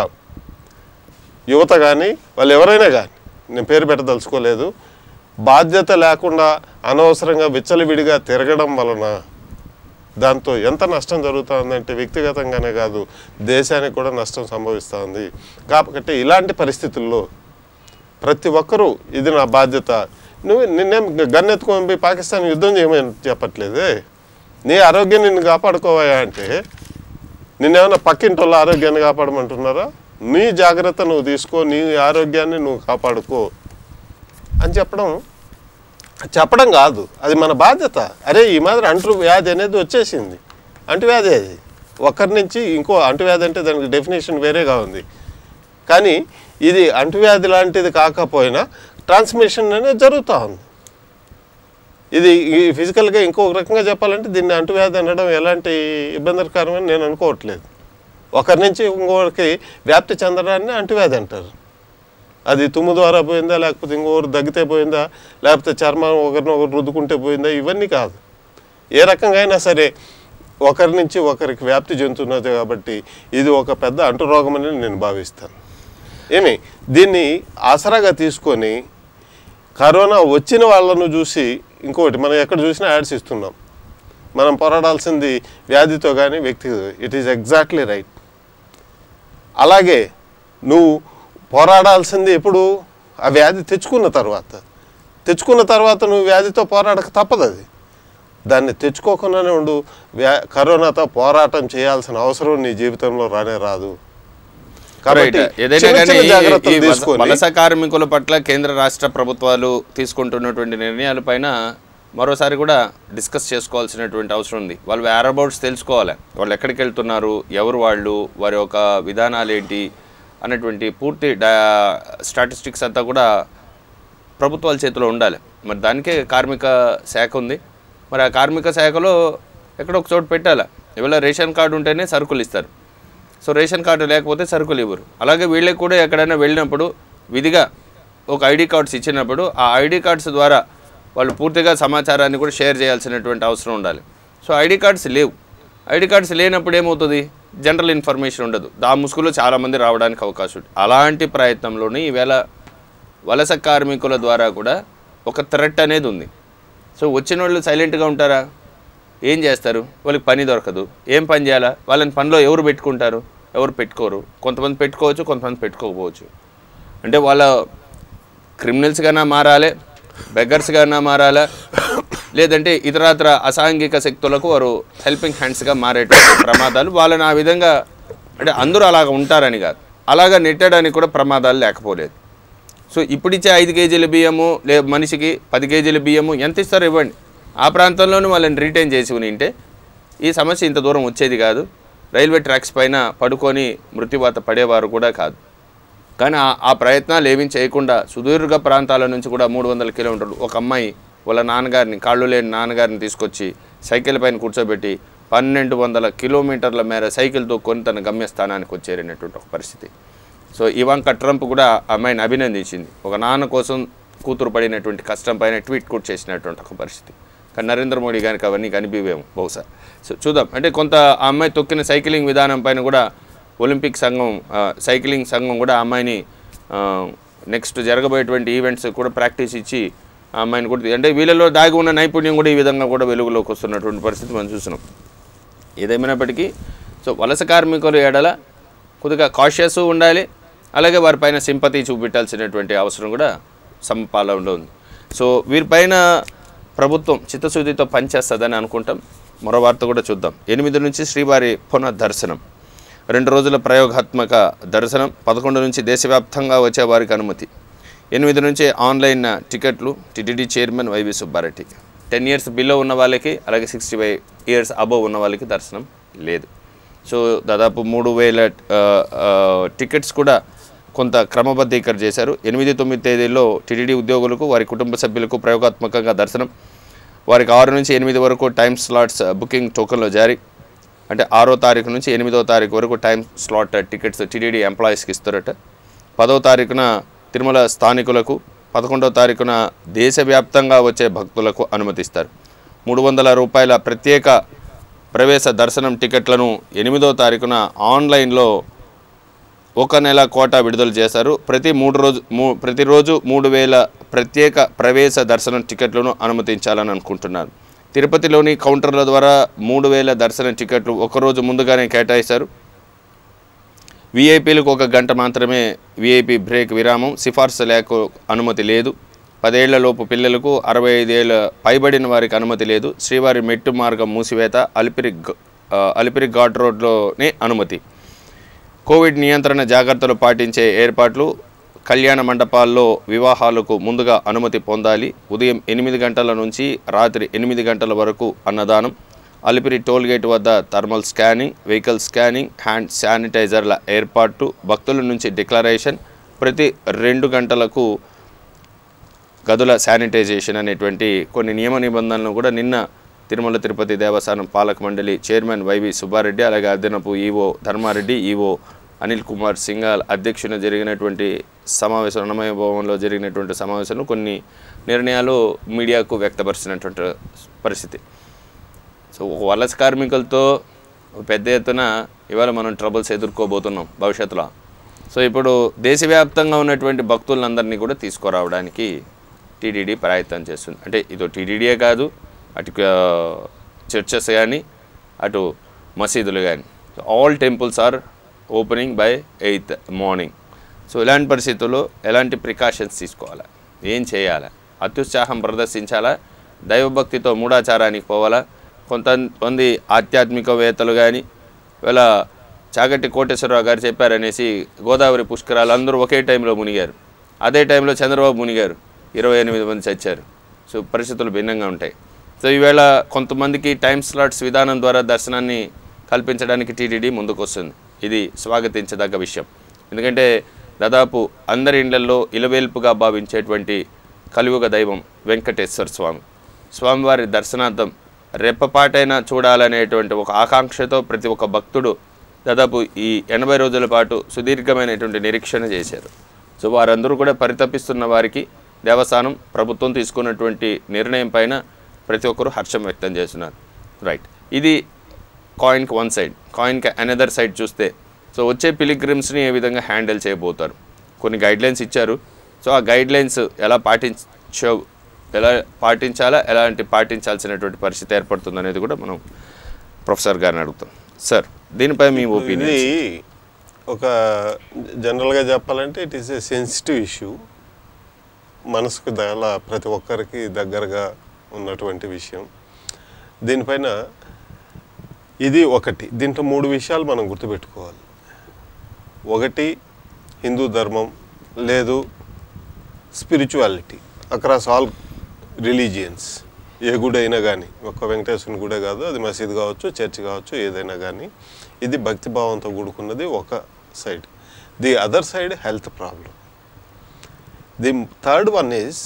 యువత కానీ వాళ్ళు ఎవరైనా కానీ నేను పేరు పెట్టదలుచుకోలేదు బాధ్యత లేకుండా అనవసరంగా విచ్చలవిడిగా తిరగడం వలన దాంతో ఎంత నష్టం జరుగుతుందంటే వ్యక్తిగతంగానే కాదు దేశానికి కూడా నష్టం సంభవిస్తుంది కాబట్టి ఇలాంటి పరిస్థితుల్లో ప్రతి ఒక్కరూ ఇది నా బాధ్యత నువ్వు నిన్నేం గన్ ఎత్తుకొని పోయి పాకిస్తాన్ యుద్ధం చేయమని చెప్పట్లేదే నీ ఆరోగ్యం నిన్ను కాపాడుకోవాయా అంటే నిన్నేమన్నా పక్కింటి వాళ్ళ ఆరోగ్యాన్ని కాపాడమంటున్నారా నీ జాగ్రత్త నువ్వు తీసుకో నీ ఆరోగ్యాన్ని నువ్వు కాపాడుకో అని చెప్పడం చెప్పడం కాదు అది మన బాధ్యత అరే ఈ మాదిరి అంటు వ్యాధి అనేది వచ్చేసింది అంటువ్యాధి అది ఒకరి నుంచి ఇంకో అంటువ్యాధి అంటే దానికి డెఫినేషన్ వేరేగా ఉంది కానీ ఇది అంటువ్యాధి లాంటిది కాకపోయినా ట్రాన్స్మిషన్ అనేది జరుగుతూ ఉంది ఇది ఈ ఫిజికల్గా ఇంకొక రకంగా చెప్పాలంటే దీన్ని అంటువ్యాధి అనడం ఎలాంటి ఇబ్బందికరమని నేను అనుకోవట్లేదు ఒకరి నుంచి ఇంకొకరికి వ్యాప్తి చెందడాన్ని అంటువ్యాధి అంటారు అది తుమ్ము ద్వారా పోయిందా లేకపోతే ఇంకొకరు దగ్గితే పోయిందా లేకపోతే చర్మం ఒకరిని ఒకరు రుద్దుకుంటే పోయిందా ఇవన్నీ కాదు ఏ రకంగా అయినా సరే ఒకరి నుంచి ఒకరికి వ్యాప్తి చెందుతున్నది కాబట్టి ఇది ఒక పెద్ద అంటురోగమని నేను భావిస్తాను ఏమి దీన్ని ఆసరాగా తీసుకొని కరోనా వచ్చిన వాళ్ళను చూసి ఇంకోటి మనం ఎక్కడ చూసినా యాడ్స్ ఇస్తున్నాం మనం పోరాడాల్సింది వ్యాధితో కానీ వ్యక్తితో ఇట్ ఈస్ ఎగ్జాక్ట్లీ రైట్ అలాగే నువ్వు పోరాడాల్సింది ఎప్పుడు ఆ వ్యాధి తెచ్చుకున్న తర్వాత తెచ్చుకున్న తర్వాత నువ్వు వ్యాధితో పోరాడక తప్పదు అది దాన్ని తెచ్చుకోకుండానే ఉండు వ్యా కరోనాతో పోరాటం చేయాల్సిన అవసరం నీ జీవితంలో రానే రాదు కాబట్టి Right. ఏదైనా చిన్న కానీ చిన్న ఈ- ఈ జాగ్రత్తలు వలస- తీసుకొని వలస కార్మికుల పట్ల కేంద్ర రాష్ట్ర ప్రభుత్వాలు తీసుకుంటున్నటువంటి నిర్ణయాలపైన మరోసారి కూడా డిస్కస్ చేసుకోవాల్సినటువంటి అవసరం ఉంది వాళ్ళు వేరబౌట్స్ తెలుసుకోవాలి వాళ్ళు ఎక్కడికి వెళ్తున్నారు ఎవరు వాళ్ళు వారి యొక్క విధానాలు ఏంటి అన్నటువంటి పూర్తి డా స్టాటిస్టిక్స్ అంతా కూడా ప్రభుత్వాల చేతిలో ఉండాలి మరి దానికే కార్మిక శాఖ ఉంది మరి ఆ కార్మిక శాఖలో ఎక్కడో ఒక చోటు పెట్టాలి ఇవాళ రేషన్ కార్డు ఉంటేనే సరుకులు ఇస్తారు సో రేషన్ కార్డు లేకపోతే సరుకులు ఇవ్వరు అలాగే వీళ్ళకి కూడా ఎక్కడైనా వెళ్ళినప్పుడు విధిగా ఒక ఐడి కార్డ్స్ ఇచ్చినప్పుడు ఆ ఐడి కార్డ్స్ ద్వారా వాళ్ళు పూర్తిగా సమాచారాన్ని కూడా షేర్ చేయాల్సినటువంటి అవసరం ఉండాలి సో ఐడి కార్డ్స్ లేవు ఐడి కార్డ్స్ లేనప్పుడు ఏమవుతుంది జనరల్ ఇన్ఫర్మేషన్ ఉండదు దా ముసుగులో చాలామంది రావడానికి అవకాశం ఉంది అలాంటి ప్రయత్నంలోనే ఈవేళ వలస కార్మికుల ద్వారా కూడా ఒక థ్రెట్ అనేది ఉంది సో వచ్చిన వాళ్ళు సైలెంట్గా ఉంటారా ఏం చేస్తారు వాళ్ళకి పని దొరకదు ఏం పని చేయాలా వాళ్ళని పనిలో ఎవరు పెట్టుకుంటారు ఎవరు పెట్టుకోరు కొంతమంది పెట్టుకోవచ్చు కొంతమంది పెట్టుకోకపోవచ్చు అంటే వాళ్ళ క్రిమినల్స్గానా మారాలి బెగ్గర్స్గానా మారాలా లేదంటే ఇతరత్ర అసాంఘిక శక్తులకు వారు హెల్పింగ్ హ్యాండ్స్గా మారేటువంటి ప్రమాదాలు వాళ్ళని ఆ విధంగా అంటే అందరూ అలాగ ఉంటారని కాదు అలాగా నెట్టడానికి కూడా ప్రమాదాలు లేకపోలేదు సో ఇప్పుడు ఇచ్చే ఐదు కేజీల బియ్యము లే మనిషికి పది కేజీల బియ్యము ఎంత ఇస్తారో ఇవ్వండి ఆ ప్రాంతంలోనూ వాళ్ళని రిటైన్ చేసి ఉంటే ఈ సమస్య ఇంత దూరం వచ్చేది కాదు రైల్వే ట్రాక్స్ పైన పడుకొని మృత్యువాత పడేవారు కూడా కాదు కానీ ఆ- ఆ ప్రయత్నాలు ఏమీ చేయకుండా సుదీర్ఘ ప్రాంతాల నుంచి కూడా మూడు వందల కిలోమీటర్లు ఒక అమ్మాయి వాళ్ళ నాన్నగారిని కాళ్ళు లేని నాన్నగారిని తీసుకొచ్చి సైకిల్ పైన కూర్చోబెట్టి పన్నెండు వందల కిలోమీటర్ల మేర సైకిల్ తొక్కొని తన గమ్యస్థానానికి వచ్చేరినటువంటి ఒక పరిస్థితి సో ఇవాంక ట్రంప్ కూడా ఆ అమ్మాయిని అభినందించింది ఒక నాన్న కోసం కూతురు పడినటువంటి కష్టం పైన ట్వీట్ కూడా చేసినటువంటి ఒక పరిస్థితి కానీ నరేంద్ర మోడీ గారికి అవన్నీ కనిపించేమో బహుశా సో చూద్దాం అంటే కొంత ఆ అమ్మాయి తొక్కిన సైక్లింగ్ విధానం పైన కూడా ఒలింపిక్ సంఘం ఆ, సైక్లింగ్ సంఘం కూడా ఆ అమ్మాయిని నెక్స్ట్ జరగబోయేటువంటి ఈవెంట్స్ కూడా ప్రాక్టీస్ ఇచ్చి ఆ అమ్మాయిని కూడా అంటే వీళ్ళలో దాగి ఉన్న నైపుణ్యం కూడా ఈ విధంగా కూడా వెలుగులోకి వస్తున్నటువంటి పరిస్థితి మనం చూస్తున్నాం ఏదేమైనప్పటికీ సో వలస కార్మికుల ఎడల కొద్దిగా కాషియస్ ఉండాలి అలాగే వారిపైన సింపతి చూపెట్టాల్సినటువంటి అవసరం కూడా సమపాలనలో ఉంది సో వీరిపైన ప్రభుత్వం చిత్తశుద్ధితో పనిచేస్తుందని అనుకుంటాం మరో వార్త కూడా చూద్దాం ఎనిమిది నుంచి శ్రీవారి పునఃదర్శనం రెండు రోజుల ప్రయోగాత్మక దర్శనం పదకొండు నుంచి దేశవ్యాప్తంగా వచ్చే వారికి అనుమతి ఎనిమిది నుంచి ఆన్లైన్ టికెట్లు TTD chairman YV Subba Reddy ten years below ఉన్న వాళ్ళకి అలాగే సిక్స్టీ ఫైవ్ ఇయర్స్ అబవ్ ఉన్న వాళ్ళకి దర్శనం లేదు సో దాదాపు మూడు వేల ఆ, ఆ, టికెట్స్ కూడా కొంత క్రమబద్ధీకరణ చేశారు ఎనిమిది తొమ్మిది తేదీల్లో టీటీడీ ఉద్యోగులకు వారి కుటుంబ సభ్యులకు ప్రయోగాత్మకంగా దర్శనం వారికి ఆరు నుంచి ఎనిమిది వరకు టైం స్లాట్స్ బుకింగ్ టోకన్లు జారీ అంటే ఆరో తారీఖు నుంచి ఎనిమిదో తారీఖు వరకు టైం స్లాట్ టికెట్స్ టీటీడీ ఎంప్లాయీస్కి ఇస్తారట పదో తారీఖున తిరుమల స్థానికులకు పదకొండో తారీఖున దేశవ్యాప్తంగా వచ్చే భక్తులకు అనుమతిస్తారు మూడు వందల రూపాయల ప్రత్యేక ప్రవేశ దర్శనం టికెట్లను ఎనిమిదో తారీఖున ఆన్లైన్లో ఒక నెల కోటా విడుదల చేశారు ప్రతి మూడు రోజు మూ ప్రతిరోజు మూడు వేల ప్రత్యేక ప్రవేశ దర్శనం టికెట్లను అనుమతించాలని అనుకుంటున్నారు తిరుపతిలోని కౌంటర్ల ద్వారా మూడు వేల దర్శన టికెట్లు ఒకరోజు ముందుగానే కేటాయిస్తారు వీఐపీలకు ఒక గంట మాత్రమే వీఐపీ బ్రేక్ విరామం సిఫార్సు లేక అనుమతి లేదు పదేళ్లలోపు పిల్లలకు అరవై ఐదేళ్ల పైబడిన వారికి అనుమతి లేదు శ్రీవారి మెట్టు మార్గం మూసివేత అలిపిరి గ- ఆ, అలిపిరి ఘాట్ రోడ్లోనే అనుమతి కోవిడ్ నియంత్రణ జాగ్రత్తలు పాటించే ఏర్పాట్లు కళ్యాణ మండపాల్లో వివాహాలకు ముందుగా అనుమతి పొందాలి ఉదయం ఎనిమిది గంటల నుంచి రాత్రి ఎనిమిది గంటల వరకు అన్నదానం అలిపిరి టోల్ గేట్ వద్ద thermal scanning vehicle scanning hand శానిటైజర్ల ఏర్పాటు భక్తుల నుంచి డిక్లరేషన్ ప్రతి రెండు గంటలకు గదుల శానిటైజేషన్ అనేటువంటి కొన్ని నియమ నిబంధనలను కూడా నిన్న తిరుమల తిరుపతి దేవస్థానం పాలక మండలి చైర్మన్ వైవి సుబ్బారెడ్డి అలాగే అదనపు ఈవో ధర్మారెడ్డి ఈవో అనిల్ కుమార్ సింగాల్ అధ్యక్షున జరిగినటువంటి సమావేశం అన్నమయ భవన్లో జరిగినటువంటి సమావేశంలో కొన్ని నిర్ణయాలు మీడియాకు వ్యక్తపరిచినటువంటి పరిస్థితి సో వలస కార్మికులతో పెద్ద ఎత్తున ఇవాళ మనం ట్రబుల్స్ ఎదుర్కోబోతున్నాం భవిష్యత్తులో సో ఇప్పుడు దేశవ్యాప్తంగా ఉన్నటువంటి భక్తులందరినీ కూడా తీసుకురావడానికి టీటీడీ ప్రయత్నం చేస్తుంది అంటే ఇదో టీటీడీయే కాదు అటు చర్చెస్ కానీ అటు మసీదులు కానీ all temples are opening by eighth morning so ఇలాంటి పరిస్థితుల్లో ఎలాంటి ప్రికాషన్స్ తీసుకోవాలా ఏం చేయాలా అత్యుత్సాహం ప్రదర్శించాలా దైవభక్తితో మూఢాచారానికి పోవాలా కొంతమంది ఆధ్యాత్మికవేత్తలు కానీ వీళ్ళ చాగట్టి కోటేశ్వరరావు గారు చెప్పారనేసి గోదావరి పుష్కరాలు అందరూ ఒకే టైంలో మునిగారు అదే టైంలో చంద్రబాబు మునిగారు ఇరవై ఎనిమిది మంది చచ్చారు సో పరిస్థితులు భిన్నంగా ఉంటాయి సో ఈవేళ కొంతమందికి టైం స్లాట్స్ విధానం ద్వారా దర్శనాన్ని కల్పించడానికి టీటీడీ ముందుకు వస్తుంది ఇది స్వాగతించదగ్గ విషయం ఎందుకంటే దాదాపు అందరి ఇళ్లలో ఇలవేల్పుగా భావించేటువంటి కలియుగ దైవం వెంకటేశ్వర స్వామి స్వామివారి దర్శనార్థం రెప్పపాటైనా చూడాలనేటువంటి ఒక ఆకాంక్షతో ప్రతి ఒక్క భక్తుడు దాదాపు ఈ ఎనభై రోజుల పాటు సుదీర్ఘమైనటువంటి నిరీక్షణ చేశారు సో వారందరూ కూడా పరితపిస్తున్న వారికి దేవస్థానం ప్రభుత్వం తీసుకున్నటువంటి నిర్ణయం పైన ప్రతి ఒక్కరూ హర్షం వ్యక్తం చేస్తున్నారు రైట్ ఇది కాయిన్కి వన్ సైడ్ కాయిన్కి అనదర్ సైడ్ చూస్తే సో వచ్చే పిలిగ్రిమ్స్ని ఏ విధంగా హ్యాండిల్ చేయబోతారు కొన్ని గైడ్లైన్స్ ఇచ్చారు సో ఆ గైడ్లైన్స్ ఎలా పాటించ ఎలా పాటించాలా ఎలాంటి పాటించాల్సినటువంటి పరిస్థితి ఏర్పడుతుంది అనేది కూడా మనం ప్రొఫెసర్ గారిని అడుగుతాం సార్ దీనిపై మీ ఇది ఒపీనియన్ ఒక జనరల్గా చెప్పాలంటే it is a sensitive issue మనసుకు చాలా ప్రతి ఒక్కరికి దగ్గరగా ఉన్నటువంటి విషయం దీనిపైన ఇది ఒకటి దీంట్లో మూడు విషయాలు మనం గుర్తుపెట్టుకోవాలి ఒకటి హిందూ ధర్మం లేదు స్పిరిచువాలిటీ అక్రాస్ ఆల్ రిలీజియన్స్ ఏ గుడి అయినా కానీ ఒక్క వెంకటేశ్వరుని గుడే కాదు అది మసీద్ కావచ్చు చర్చ్ కావచ్చు ఏదైనా కానీ ఇది భక్తి భావంతో కూడుకున్నది ఒక side the other side health problem the third one is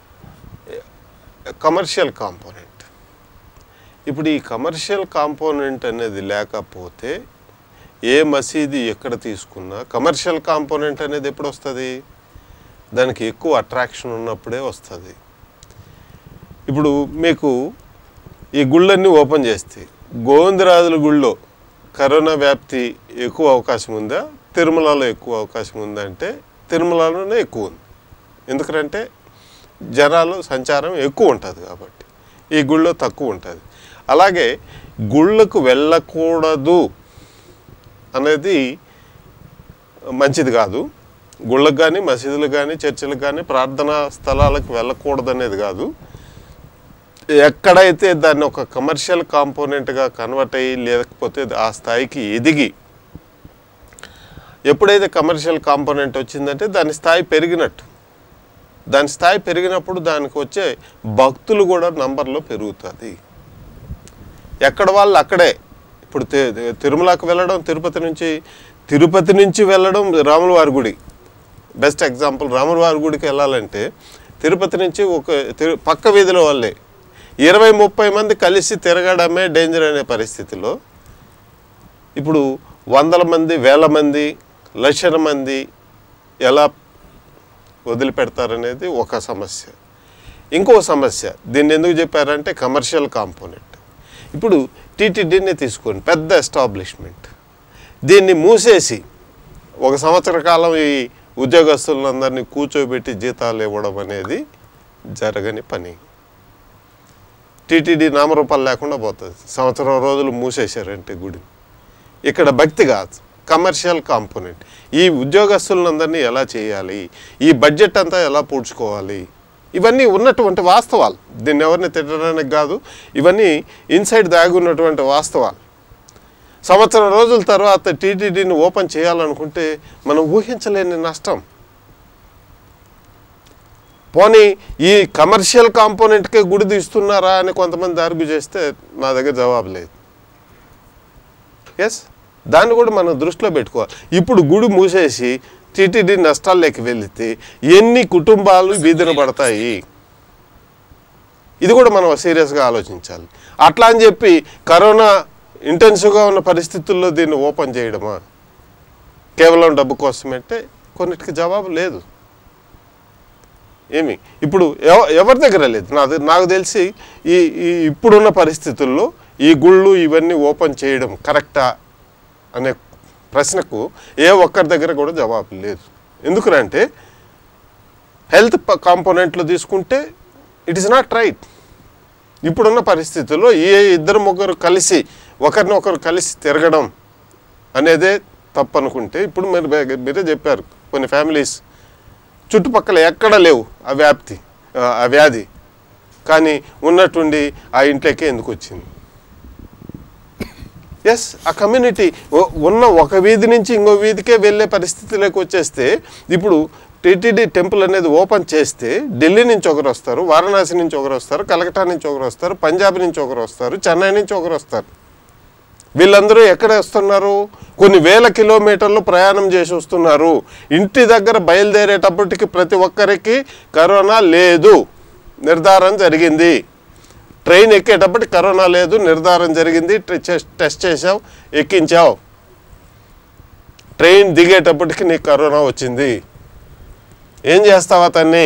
commercial component ఇప్పుడు ఈ కమర్షియల్ కాంపోనెంట్ అనేది లేకపోతే ఏ మసీదు ఎక్కడ తీసుకున్నా కమర్షియల్ కాంపోనెంట్ అనేది ఎప్పుడు వస్తుంది దానికి ఎక్కువ అట్రాక్షన్ ఉన్నప్పుడే వస్తుంది ఇప్పుడు మీకు ఈ గుళ్ళన్నీ ఓపెన్ చేస్తే గోవిందరాజుల గుళ్ళో కరోనా వ్యాప్తి ఎక్కువ అవకాశం ఉందా తిరుమలలో ఎక్కువ అవకాశం ఉందా అంటే తిరుమలలోనే ఎక్కువ ఉంది ఎందుకంటే జనాలు సంచారం ఎక్కువ ఉంటుంది కాబట్టి ఈ గుళ్ళో తక్కువ ఉంటుంది అలాగే గుళ్ళకు వెళ్ళకూడదు అనేది మంచిది కాదు గుళ్ళకు కానీ మసీదులకు కానీ చర్చిలకు కానీ ప్రార్థనా స్థలాలకు వెళ్ళకూడదు అనేది కాదు ఎక్కడైతే దాన్ని ఒక కమర్షియల్ కాంపోనెంట్గా కన్వర్ట్ అయ్యి లేకపోతే ఆ స్థాయికి ఎదిగి ఎప్పుడైతే కమర్షియల్ కాంపోనెంట్ వచ్చిందంటే దాని స్థాయి పెరిగినట్టు దాని స్థాయి పెరిగినప్పుడు దానికి వచ్చే భక్తులు కూడా నంబర్లో పెరుగుతుంది ఎక్కడ వాళ్ళు అక్కడే ఇప్పుడు తి- తిరుమలకు వెళ్ళడం తిరుపతి నుంచి తిరుపతి నుంచి వెళ్ళడం రాముల వారి గుడి బెస్ట్ ఎగ్జాంపుల్ రాముల వారి గుడికి వెళ్ళాలంటే తిరుపతి నుంచి ఒక తిరు పక్క వీధిలో వాళ్ళే ఇరవై ముప్పై మంది కలిసి తిరగడమే డేంజర్ అనే పరిస్థితిలో ఇప్పుడు వందల మంది వేల మంది లక్షల మంది ఎలా వదిలిపెడతారనేది ఒక సమస్య ఇంకో సమస్య దీన్ని ఎందుకు చెప్పారంటే కమర్షియల్ కాంపోనెంట్ ఇప్పుడు టీటీడీని తీసుకోండి పెద్ద ఎస్టాబ్లిష్మెంట్ దీన్ని మూసేసి ఒక సంవత్సర కాలం ఈ ఉద్యోగస్తులందరినీ కూర్చోబెట్టి జీతాలు ఇవ్వడం అనేది జరగని పని టీటీడీ నామరూపాలు లేకుండా పోతుంది సంవత్సరం రోజులు మూసేశారంటే గుడి ఇక్కడ భక్తి కాదు కమర్షియల్ కాంపోనెంట్ ఈ ఉద్యోగస్తులందరినీ ఎలా చేయాలి ఈ బడ్జెట్ అంతా ఎలా పూడ్చుకోవాలి ఇవన్నీ ఉన్నటువంటి వాస్తవాలు దీన్ని ఎవరిని తిట్టడానికి కాదు ఇవన్నీ ఇన్సైడ్ దాగి ఉన్నటువంటి వాస్తవాలు సంవత్సరం రోజుల తర్వాత టీటీడీని ఓపెన్ చేయాలనుకుంటే మనం ఊహించలేని నష్టం పోనీ ఈ కమర్షియల్ కాంపోనెంట్కే గుడి తీస్తున్నారా అని కొంతమంది ఆర్గ్యూ చేస్తే నా దగ్గర జవాబు లేదు ఎస్ దాన్ని కూడా మనం దృష్టిలో పెట్టుకోవాలి ఇప్పుడు గుడి మూసేసి టీటీడీ నష్టాల్లోకి వెళితే ఎన్ని కుటుంబాలు వీధిన పడతాయి ఇది కూడా మనం సీరియస్గా ఆలోచించాలి అట్లా అని చెప్పి కరోనా ఇంటెన్సివ్గా ఉన్న పరిస్థితుల్లో దీన్ని ఓపెన్ చేయడమా కేవలం డబ్బు కోసమంటే కొన్నిటికి జవాబు లేదు ఏమి ఇప్పుడు ఎవ- ఎవరి దగ్గర లేదు నాది నాకు తెలిసి ఈ ఈ ఇప్పుడున్న పరిస్థితుల్లో ఈ గుళ్ళు ఇవన్నీ ఓపెన్ చేయడం కరెక్టా అనే ప్రశ్నకు ఏ ఒక్కరి దగ్గర కూడా జవాబు లేదు ఎందుకంటే హెల్త్ కాంపోనెంట్లు తీసుకుంటే ఇట్ ఇస్ నాట్ రైట్ ఇప్పుడున్న పరిస్థితుల్లో ఏ ఇద్దరు ముగ్గురు కలిసి ఒకరిని ఒకరు కలిసి తిరగడం అనేదే తప్పు అనుకుంటే ఇప్పుడు మీరు మీరే చెప్పారు కొన్ని ఫ్యామిలీస్ చుట్టుపక్కల ఎక్కడ లేవు ఆ వ్యాప్తి ఆ, ఆ వ్యాధి కానీ ఉన్నట్టుండి ఆ ఇంట్లోకే ఎందుకు వచ్చింది ఎస్ ఆ కమ్యూనిటీ ఉన్న ఒక వీధి నుంచి ఇంకో వీధికే వెళ్ళే పరిస్థితిలోకి వచ్చేస్తే ఇప్పుడు టీటీడీ టెంపుల్ అనేది ఓపెన్ చేస్తే ఢిల్లీ నుంచి ఒకరు వస్తారు వారణాసి నుంచి ఒకరు వస్తారు కలకటా నుంచి ఒకరు వస్తారు పంజాబ్ నుంచి ఒకరు వస్తారు చెన్నై నుంచి ఒకరు వస్తారు వీళ్ళందరూ ఎక్కడ వస్తున్నారు కొన్ని వేల కిలోమీటర్లు ప్రయాణం చేసి వస్తున్నారు ఇంటి దగ్గర బయలుదేరేటప్పటికి ప్రతి ఒక్కరికి కరోనా లేదు నిర్ధారణ జరిగింది ట్రైన్ ఎక్కేటప్పటికి కరోనా లేదు నిర్ధారణ జరిగింది ట్రె- చెస్- టెస్ట్ చేసావు ఎక్కించావు ట్రైన్ దిగేటప్పటికి నీకు కరోనా వచ్చింది ఏం చేస్తావు అతన్ని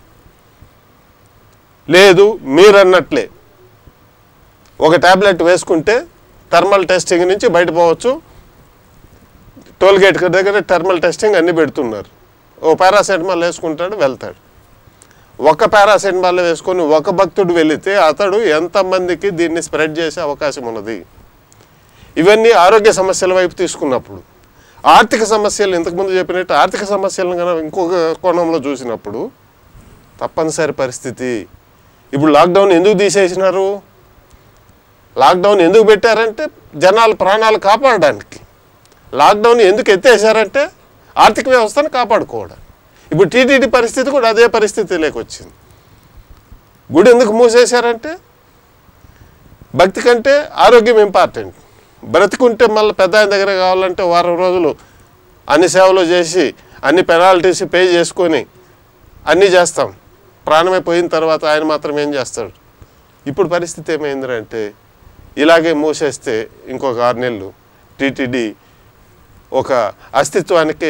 లేదు మీరన్నట్లే ఒక ట్యాబ్లెట్ వేసుకుంటే థర్మల్ టెస్టింగ్ నుంచి బయటపోవచ్చు టోల్ గేట్ దగ్గర థర్మల్ టెస్టింగ్ అన్నీ పెడుతున్నారు ఓ పారాసెటమాల్ వేసుకుంటాడు వెళ్తాడు ఒక పారాసెటమాల్ వేసుకొని ఒక భక్తుడు వెళితే అతడు ఎంతమందికి దీన్ని స్ప్రెడ్ చేసే అవకాశం ఉన్నది ఇవన్నీ ఆరోగ్య సమస్యల వైపు తీసుకున్నప్పుడు ఆర్థిక సమస్యలు ఇంతకుముందు చెప్పినట్టు ఆర్థిక సమస్యలను కనుక ఇంకొక కోణంలో చూసినప్పుడు తప్పనిసరి పరిస్థితి ఇప్పుడు లాక్డౌన్ ఎందుకు తీసేసినారు లాక్డౌన్ ఎందుకు పెట్టారంటే జనాల ప్రాణాలు కాపాడడానికి లాక్డౌన్ ఎందుకు ఎత్తేసారంటే ఆర్థిక వ్యవస్థను కాపాడుకోవడం ఇప్పుడు టీటీడీ పరిస్థితి కూడా అదే పరిస్థితి లేకొచ్చింది గుడి ఎందుకు మూసేశారంటే భక్తి కంటే ఆరోగ్యం ఇంపార్టెంట్ బ్రతికుంటే మళ్ళీ పెద్ద ఆయన దగ్గర కావాలంటే వారం రోజులు అన్ని సేవలు చేసి అన్ని పెనాల్టీస్ పే చేసుకొని అన్నీ చేస్తాం ప్రాణమే పోయిన తర్వాత ఆయన మాత్రం ఏం చేస్తాడు ఇప్పుడు పరిస్థితి ఏమైందంటే ఇలాగే మూసేస్తే ఇంకొక ఆరు నెలలు టీటీడీ ఒక అస్తిత్వానికి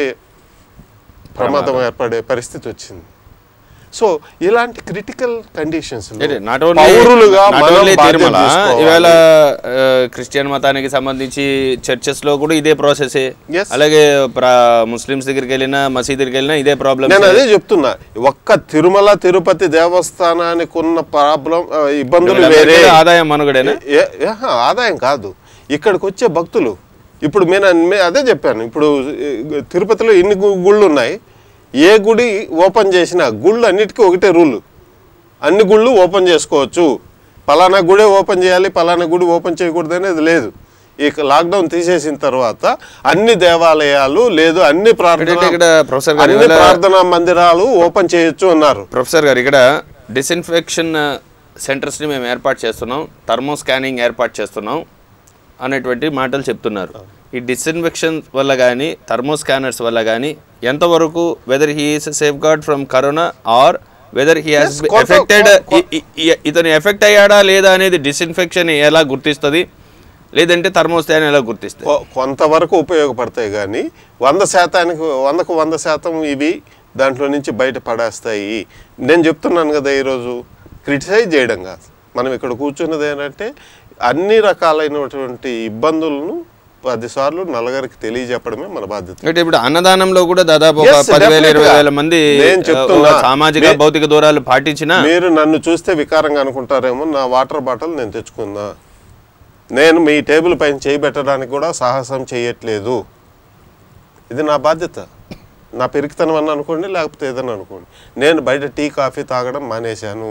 ప్రమాదం ఏర్పడే పరిస్థితి వచ్చింది సో ఇలాంటి క్రిటికల్ కండిషన్స్ నాట్ ఓన్లీ పౌరులుగా నాట్ మనం ఓన్లీ బాధ్యత తిరుమల తీసుకోవాలి. ఇవాళ ఆ, క్రిస్టియన్ మతానికి సంబంధించి చర్చెస్ లో కూడా ఇదే ప్రాసెసే Yes. అలాగే ప్ర- ముస్లిమ్స్ దగ్గరికి వెళ్ళినా మసీద్ దగ్గరికి వెళ్ళినా ఇదే ప్రాబ్లమ్ నేను అదే చెప్తున్నా ఒక్క తిరుమల తిరుపతి దేవస్థానానికి ఉన్న ప్రాబ్లం ఆ, ఇబ్బందులు వేరే ఆదాయం మనుగడేనా ఏ- ఏహా, ఆదాయం కాదు ఇక్కడికి వచ్చే భక్తులు ఇప్పుడు నేను మే- అదే చెప్పాను ఇప్పుడు ఈ, తిరుపతిలో ఇన్ని గు- గుళ్ళు ఉన్నాయి ఏ గుడి ఓపెన్ చేసినా గుళ్ళు అన్నిటికీ ఒకటే రూల్ అన్ని గుళ్ళు ఓపెన్ చేసుకోవచ్చు పలానా గుడే ఓపెన్ చేయాలి పలానా గుడి ఓపెన్ చేయకూడదు అనేది లేదు ఈ లాక్డౌన్ తీసేసిన తర్వాత అన్ని దేవాలయాలు లేదు అన్ని ప్రార్థన అంటే ఇక్కడ ప్రొఫెసర్ గారు అన్ని ఇవాళ- ప్రార్థనా మందిరాలు ఓపెన్ చేయొచ్చు అన్నారు ప్రొఫెసర్ గారు ఇక్కడ డిస్ఇన్ఫెక్షన్ సెంటర్స్ని మేము ఏర్పాటు చేస్తున్నాం థర్మో స్కానింగ్ ఏర్పాటు చేస్తున్నాం అనేటువంటి మాటలు చెప్తున్నారు ఈ డిస్ఇన్ఫెక్షన్ వల్ల కానీ థర్మో స్కానర్స్ వల్ల కానీ ఎంతవరకు whether he is safeguard from corona or whether he has Yes, కొంత- ఎఫెక్టెడ్ కొ- ఇతను ఎఫెక్ట్ అయ్యాడా లేదా అనేది డిస్ఇన్ఫెక్షన్ ఎలా గుర్తిస్తుంది లేదంటే థర్మో స్కాన్ ఎలా గుర్తిస్తుంది కొ- కొంతవరకు ఉపయోగపడతాయి కానీ వంద శాతానికి వందకు వంద శాతం ఇవి దాంట్లో నుంచి బయట పడేస్తాయి నేను చెప్తున్నాను కదా ఈరోజు క్రిటిసైజ్ చేయడం కాదు మనం ఇక్కడ కూర్చున్నది ఏంటంటే అన్ని రకాలైనటువంటి ఇబ్బందులను పదిసార్లు నలుగురికి తెలియజెప్పడమే మన బాధ్యత అంటే ఇప్పుడు అన్నదానంలో కూడా దాదాపు ఒక Yes, పదివేల ఇరవై definitely. వేల మంది నేను ఆ, చెప్తున్నా. ఒక సామాజిక మే- భౌతిక దూరాలు పాటించినా మీరు నన్ను చూస్తే వికారంగా అనుకుంటారేమో నా వాటర్ బాటిల్ నేను తెచ్చుకున్నా నేను మీ టేబుల్ పైన చేయి పెట్టడానికి కూడా సాహసం చేయట్లేదు ఇది నా బాధ్యత నా పెరిగితనం అని అనుకోండి లేకపోతే ఏదైనా అనుకోండి నేను బయట టీ కాఫీ తాగడం మానేశాను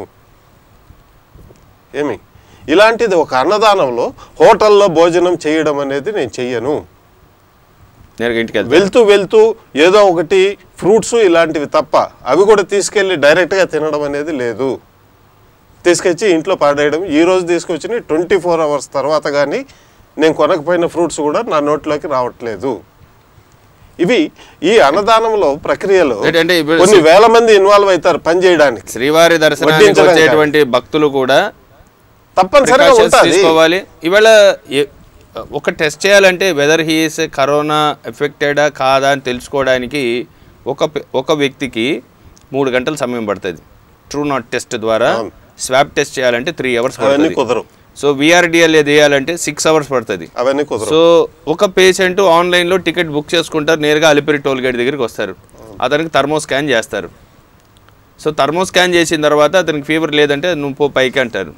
ఏమి ఇలాంటిది ఒక అన్నదానంలో హోటల్లో భోజనం చేయడం అనేది నేను చెయ్యను నేరుగా ఇంటికి వెళ్తాను వెళ్తూ వెళ్తూ ఏదో ఒకటి ఫ్రూట్స్ ఇలాంటివి తప్ప అవి కూడా తీసుకెళ్ళి డైరెక్ట్గా తినడం అనేది లేదు తీసుకొచ్చి ఇంట్లో పాడేయడం ఈ రోజు తీసుకొచ్చి ట్వంటీ ఫోర్ అవర్స్ తర్వాత కానీ నేను కొనకపోయిన ఫ్రూట్స్ కూడా నా నోట్లోకి రావట్లేదు ఇవి ఈ అన్నదానంలో ప్రక్రియలో ఏంటంటే ఇప్పుడు కొన్ని వేల మంది ఇన్వాల్వ్ అవుతారు పని చేయడానికి శ్రీవారి దర్శనానికి వడ్డించడం వచ్చేటువంటి భక్తులు కూడా తప్పనిసరిగా precautions ఉంటుంది తీసుకోవాలి ఇవాళ ఏ- ఒక టెస్ట్ చేయాలంటే వెదర్ హీస్ కరోనా ఎఫెక్టెడా కాదా అని తెలుసుకోవడానికి ఒక పె- ఒక వ్యక్తికి మూడు గంటల సమయం పడుతుంది ట్రూ నాట్ టెస్ట్ ద్వారా అవును. స్వాబ్ టెస్ట్ చేయాలంటే త్రీ అవర్స్ అవన్నీ పడుతుంది కుదరవు సో విఆర్డిఎల్ చేయాలంటే సిక్స్ అవర్స్ పడుతుంది అవన్నీ కుదరవు సో ఒక పేషెంట్ ఆన్లైన్లో టికెట్ బుక్ చేసుకుంటారు నేరుగా అలిపిరి టోల్ గేట్ దగ్గరికి వస్తారు అతనికి థర్మో స్కాన్ చేస్తారు సో థర్మో స్కాన్ చేసిన తర్వాత అతనికి ఫీవర్ లేదంటే నువ్వు పో పైకి అంటారు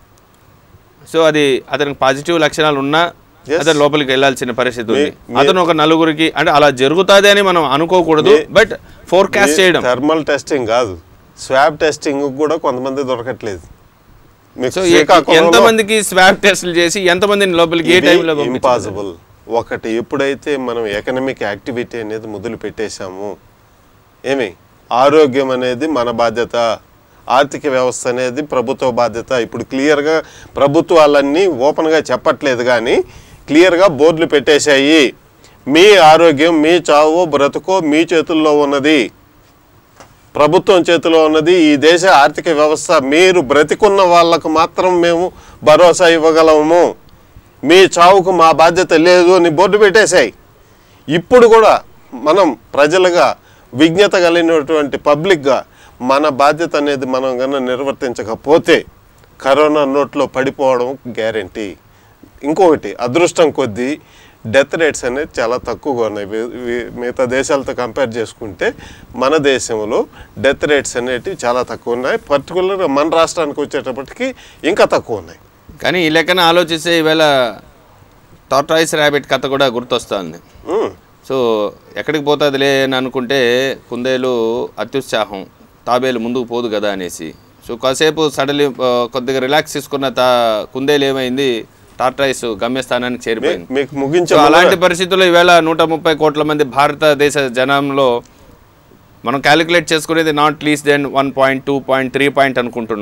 సో అది అతనికి పాజిటివ్ లక్షణాలు ఉన్నా Yes. అతను లోపలికి వెళ్ళాల్సిన పరిస్థితి ఉంది మీ- మీ- అతను ఒక నలుగురికి అంటే అలా జరుగుతుంది అని మనం అనుకోకూడదు మీ- బట్ ఫోర్కాస్ట్ చేయడం థర్మల్ టెస్టింగ్ కాదు స్వాబ్ టెస్టింగ్ కూడా కొంతమంది దొరకట్లేదు మీకు సో శ్రీకాకుళంలో ఎంతమందికి స్వాబ్ టెస్టులు చేసి ఎంతమందిని లోపలికి ఏ టైంలో ఇంపాసిబుల్ ఒకటి ఎప్పుడైతే మనం ఎకనమిక్ యాక్టివిటీ అనేది మొదలు పెట్టేశామో ఏమి ఆరోగ్యం అనేది మన బాధ్యత ఆర్థిక వ్యవస్థ అనేది ప్రభుత్వ బాధ్యత ఇప్పుడు క్లియర్గా ప్రభుత్వాలన్నీ ఓపెన్గా చెప్పట్లేదు కానీ క్లియర్గా బోర్డులు పెట్టేశాయి మీ ఆరోగ్యం మీ చావో బ్రతుకో మీ చేతుల్లో ఉన్నది ప్రభుత్వం చేతిలో ఉన్నది ఈ దేశ ఆర్థిక వ్యవస్థ మీరు బ్రతికున్న వాళ్ళకు మాత్రం మేము భరోసా ఇవ్వగలము మీ చావుకు మా బాధ్యత లేదు అని బోర్డు పెట్టేశాయి ఇప్పుడు కూడా మనం ప్రజలుగా విజ్ఞత కలిగినటువంటి పబ్లిక్గా మన బాధ్యత అనేది మనం కన్నా నిర్వర్తించకపోతే కరోనా నోట్లో పడిపోవడం గ్యారంటీ ఇంకొకటి అదృష్టం కొద్దీ డెత్ రేట్స్ అనేది చాలా తక్కువగా ఉన్నాయి వి- వి- మిగతా దేశాలతో కంపేర్ చేసుకుంటే మన దేశంలో డెత్ రేట్స్ అనేటివి చాలా తక్కువ ఉన్నాయి పర్టికులర్గా మన రాష్ట్రానికి వచ్చేటప్పటికి ఇంకా తక్కువ ఉన్నాయి కానీ ఈ లెక్కన ఆలోచిస్తే ఈవేళ టార్టాయిస్ ర్యాబిట్ కథ కూడా గుర్తొస్తుంది ఉమ్, సో ఎక్కడికి పోతుందిలే అని అనుకుంటే కుందేలు అత్యుత్సాహం తాబేలు ముందుకు పోదు కదా అనేసి సో కాసేపు సడన్లీ కొద్దిగా రిలాక్స్ తీసుకున్న తా కుందేలు ఏమైంది టార్టాయిస్ గమ్యస్థానానికి చేరిపోయింది మీకు ముగించే సో ముందర- అలాంటి పరిస్థితుల్లో ఈవేళ నూట ముప్పై కోట్ల మంది భారతదేశ జనంలో మనం క్యాలిక్యులేట్ చేసుకునేది not less than one point two point three point అనుకుంటున్నాం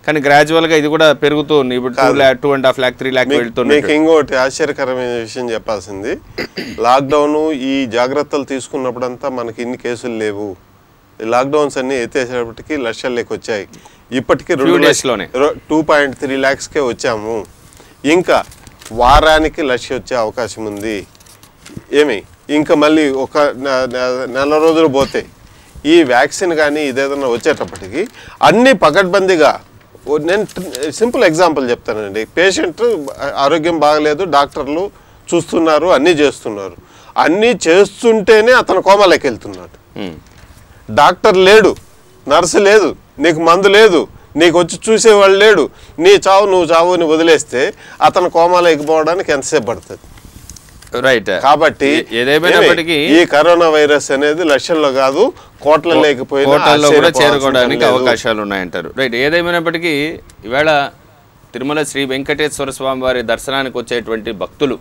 కానీ గ్రాడ్యువల్గా ఇది కూడా పెరుగుతుంది ఇప్పుడు two lakh two and half lakh three lakh మీకు వెళ్తున్నట్టు ఇంకోటి ఆశ్చర్యకరమైన విషయం చెప్పాల్సింది లాక్డౌన్ ఈ జాగ్రత్తలు తీసుకున్నప్పుడంతా మనకి ఇన్ని కేసులు లేవు ఈ లాక్డౌన్స్ అన్ని ఎత్తేసేపటికి లక్షల లెక్క వచ్చాయి ఇప్పటికీ Few days లోనే. టూ పాయింట్ త్రీ ల్యాక్స్కే వచ్చాము ఇంకా వారానికి లక్ష వచ్చే అవకాశం ఉంది ఏమి ఇంకా మళ్ళీ ఒక నె- నె- నెల రోజులు పోతే ఈ వ్యాక్సిన్ కానీ ఇదేదైనా వచ్చేటప్పటికి అన్ని పకడ్బందీగా ఓ- నేను సింపుల్ ఎగ్జాంపుల్ చెప్తానండి పేషెంట్ ఆరోగ్యం బాగలేదు డాక్టర్లు చూస్తున్నారు అన్నీ చేస్తున్నారు అన్నీ చేస్తుంటేనే అతను కోమాలోకి వెళ్తున్నాడు ఉమ్. డాక్టర్ లేడు నర్సు లేదు నీకు మందు లేదు నీకు వచ్చి చూసేవాళ్ళు లేడు నీ చావు నువ్వు చావు అని వదిలేస్తే అతను కోమాలో ఎక్కిపోవడానికి ఎంతసేపు పడుతుంది రైట్ కాబట్టి ఏ- ఏదేమైనప్పటికీ ఏమి, ఈ కరోనా వైరస్ అనేది లక్షల్లో కాదు కోట్ల లేకపోయినా హోటల్లో కూడా ఆశ్చర్యపోవాల్సిన చేరుకోవడానికి పని లేదు. అవకాశాలు ఉన్నాయంటారు రైట్ ఏదేమైనప్పటికీ ఈవేళ తిరుమల శ్రీ వెంకటేశ్వర స్వామి వారి దర్శనానికి వచ్చేటువంటి భక్తులు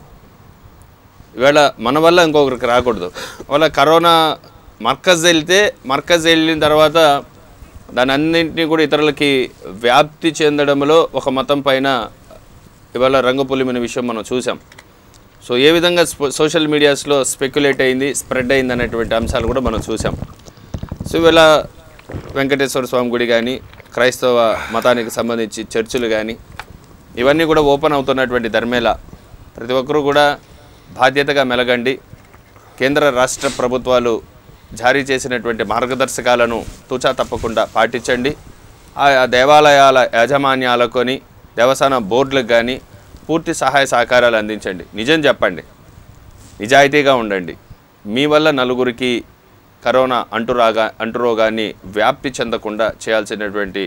ఈవేళ మన వల్ల ఇంకొకరికి రాకూడదు వాళ్ళ కరోనా మర్కజ్ వెళ్తే మర్కజ్ వెళ్ళిన తర్వాత దాని అన్నింటినీ కూడా ఇతరులకి వ్యాప్తి చెందడంలో ఒక మతం పైన ఇవాళ రంగుపులిమిన విషయం మనం చూసాం సో ఏ విధంగా స్పో- సోషల్ మీడియాస్లో స్పెక్యులేట్ అయింది స్ప్రెడ్ అయింది అనేటువంటి అంశాలు కూడా మనం చూసాం సో ఇవాళ వెంకటేశ్వర స్వామి గుడి కానీ క్రైస్తవ మతానికి సంబంధించి చర్చిలు కానీ ఇవన్నీ కూడా ఓపెన్ అవుతున్నటువంటి ధర్మేళ ప్రతి ఒక్కరూ కూడా బాధ్యతగా మెలగండి కేంద్ర రాష్ట్ర ప్రభుత్వాలు జారీ చేసినటువంటి మార్గదర్శకాలను తూచా తప్పకుండా పాటించండి ఆ ఆ దేవాలయాల యాజమాన్యాలకొని దేవస్థాన బోర్డులకు కానీ పూర్తి సహాయ సహకారాలు అందించండి నిజం చెప్పండి నిజాయితీగా ఉండండి మీ వల్ల నలుగురికి కరోనా అంటురాగా అంటురోగాన్ని వ్యాప్తి చెందకుండా చేయాల్సినటువంటి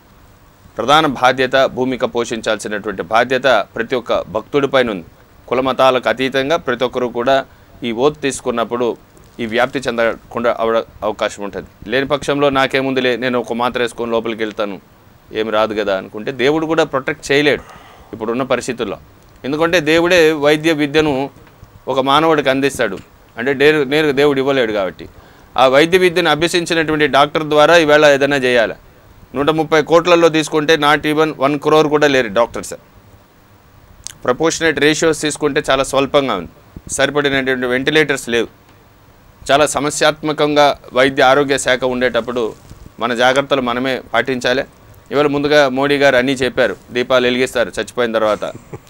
ప్రధాన బాధ్యత భూమిక పోషించాల్సినటువంటి బాధ్యత ప్రతి ఒక్క భక్తుడిపైన ఉంది కుల మతాలకు అతీతంగా ప్రతి ఒక్కరూ కూడా ఈ ఓత్ తీసుకున్నప్పుడు ఈ వ్యాప్తి చెందకుండా అవ అవకాశం ఉంటుంది లేని పక్షంలో నాకేముందిలే నేను ఒక మాత్ర వేసుకొని లోపలికి వెళ్తాను ఏమి రాదు కదా అనుకుంటే దేవుడు కూడా ప్రొటెక్ట్ చేయలేడు ఇప్పుడున్న పరిస్థితుల్లో ఎందుకంటే దేవుడే వైద్య విద్యను ఒక మానవుడికి అందిస్తాడు అంటే నేరు నేరుగా దేవుడు ఇవ్వలేడు కాబట్టి ఆ వైద్య విద్యను అభ్యసించినటువంటి డాక్టర్ ద్వారా ఈవేళ ఏదైనా చేయాలి నూట ముప్పై కోట్లలో తీసుకుంటే నాట్ ఈవెన్ వన్ క్రోర్ కూడా లేరు డాక్టర్స్ ప్రపోర్షనేట్ రేషియోస్ తీసుకుంటే చాలా స్వల్పంగా ఉంది సరిపడినటువంటి వెంటిలేటర్స్ లేవు చాలా సమస్యాత్మకంగా వైద్య ఆరోగ్య శాఖ ఉండేటప్పుడు మన జాగ్రత్తలు మనమే పాటించాలి ఇవాళ ముందుగా మోడీ గారు అన్నీ చెప్పారు దీపాలు వెలిగిస్తారు చచ్చిపోయిన తర్వాత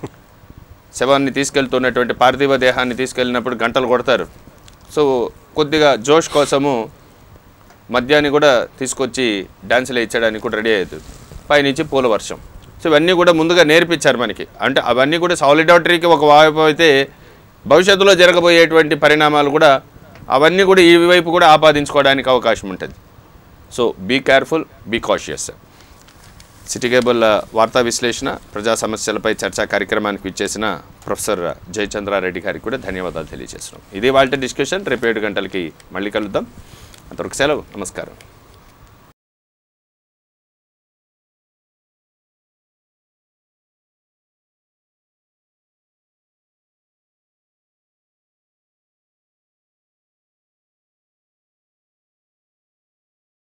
శవాన్ని తీసుకెళ్తున్నటువంటి పార్థివ దేహాన్ని తీసుకెళ్ళినప్పుడు గంటలు కొడతారు సో కొద్దిగా జోష్ కోసము మద్యాన్ని కూడా తీసుకొచ్చి డ్యాన్సులు ఇచ్చడానికి కూడా రెడీ అవుతుంది పైనుంచి పూల వర్షం సో ఇవన్నీ కూడా ముందుగా నేర్పించారు మనకి అంటే అవన్నీ కూడా సాలిడాటరీకి ఒక వైపు అయితే భవిష్యత్తులో జరగబోయేటువంటి పరిణామాలు కూడా అవన్నీ కూడా ఈ వైపు కూడా ఆపాదించుకోవడానికి అవకాశం ఉంటుంది so be careful be cautious city cable వార్తా విశ్లేషణ ప్రజా సమస్యలపై చర్చా కార్యక్రమానికి ఇచ్చేసిన ప్రొఫెసర్ జయచంద్రారెడ్డి గారికి కూడా ధన్యవాదాలు తెలియజేస్తున్నాం ఇదే వాళ్ళ డిస్కషన్ రేపు ఏడు గంటలకి మళ్ళీ కలుద్దాం అంతవరకు సెలవు నమస్కారం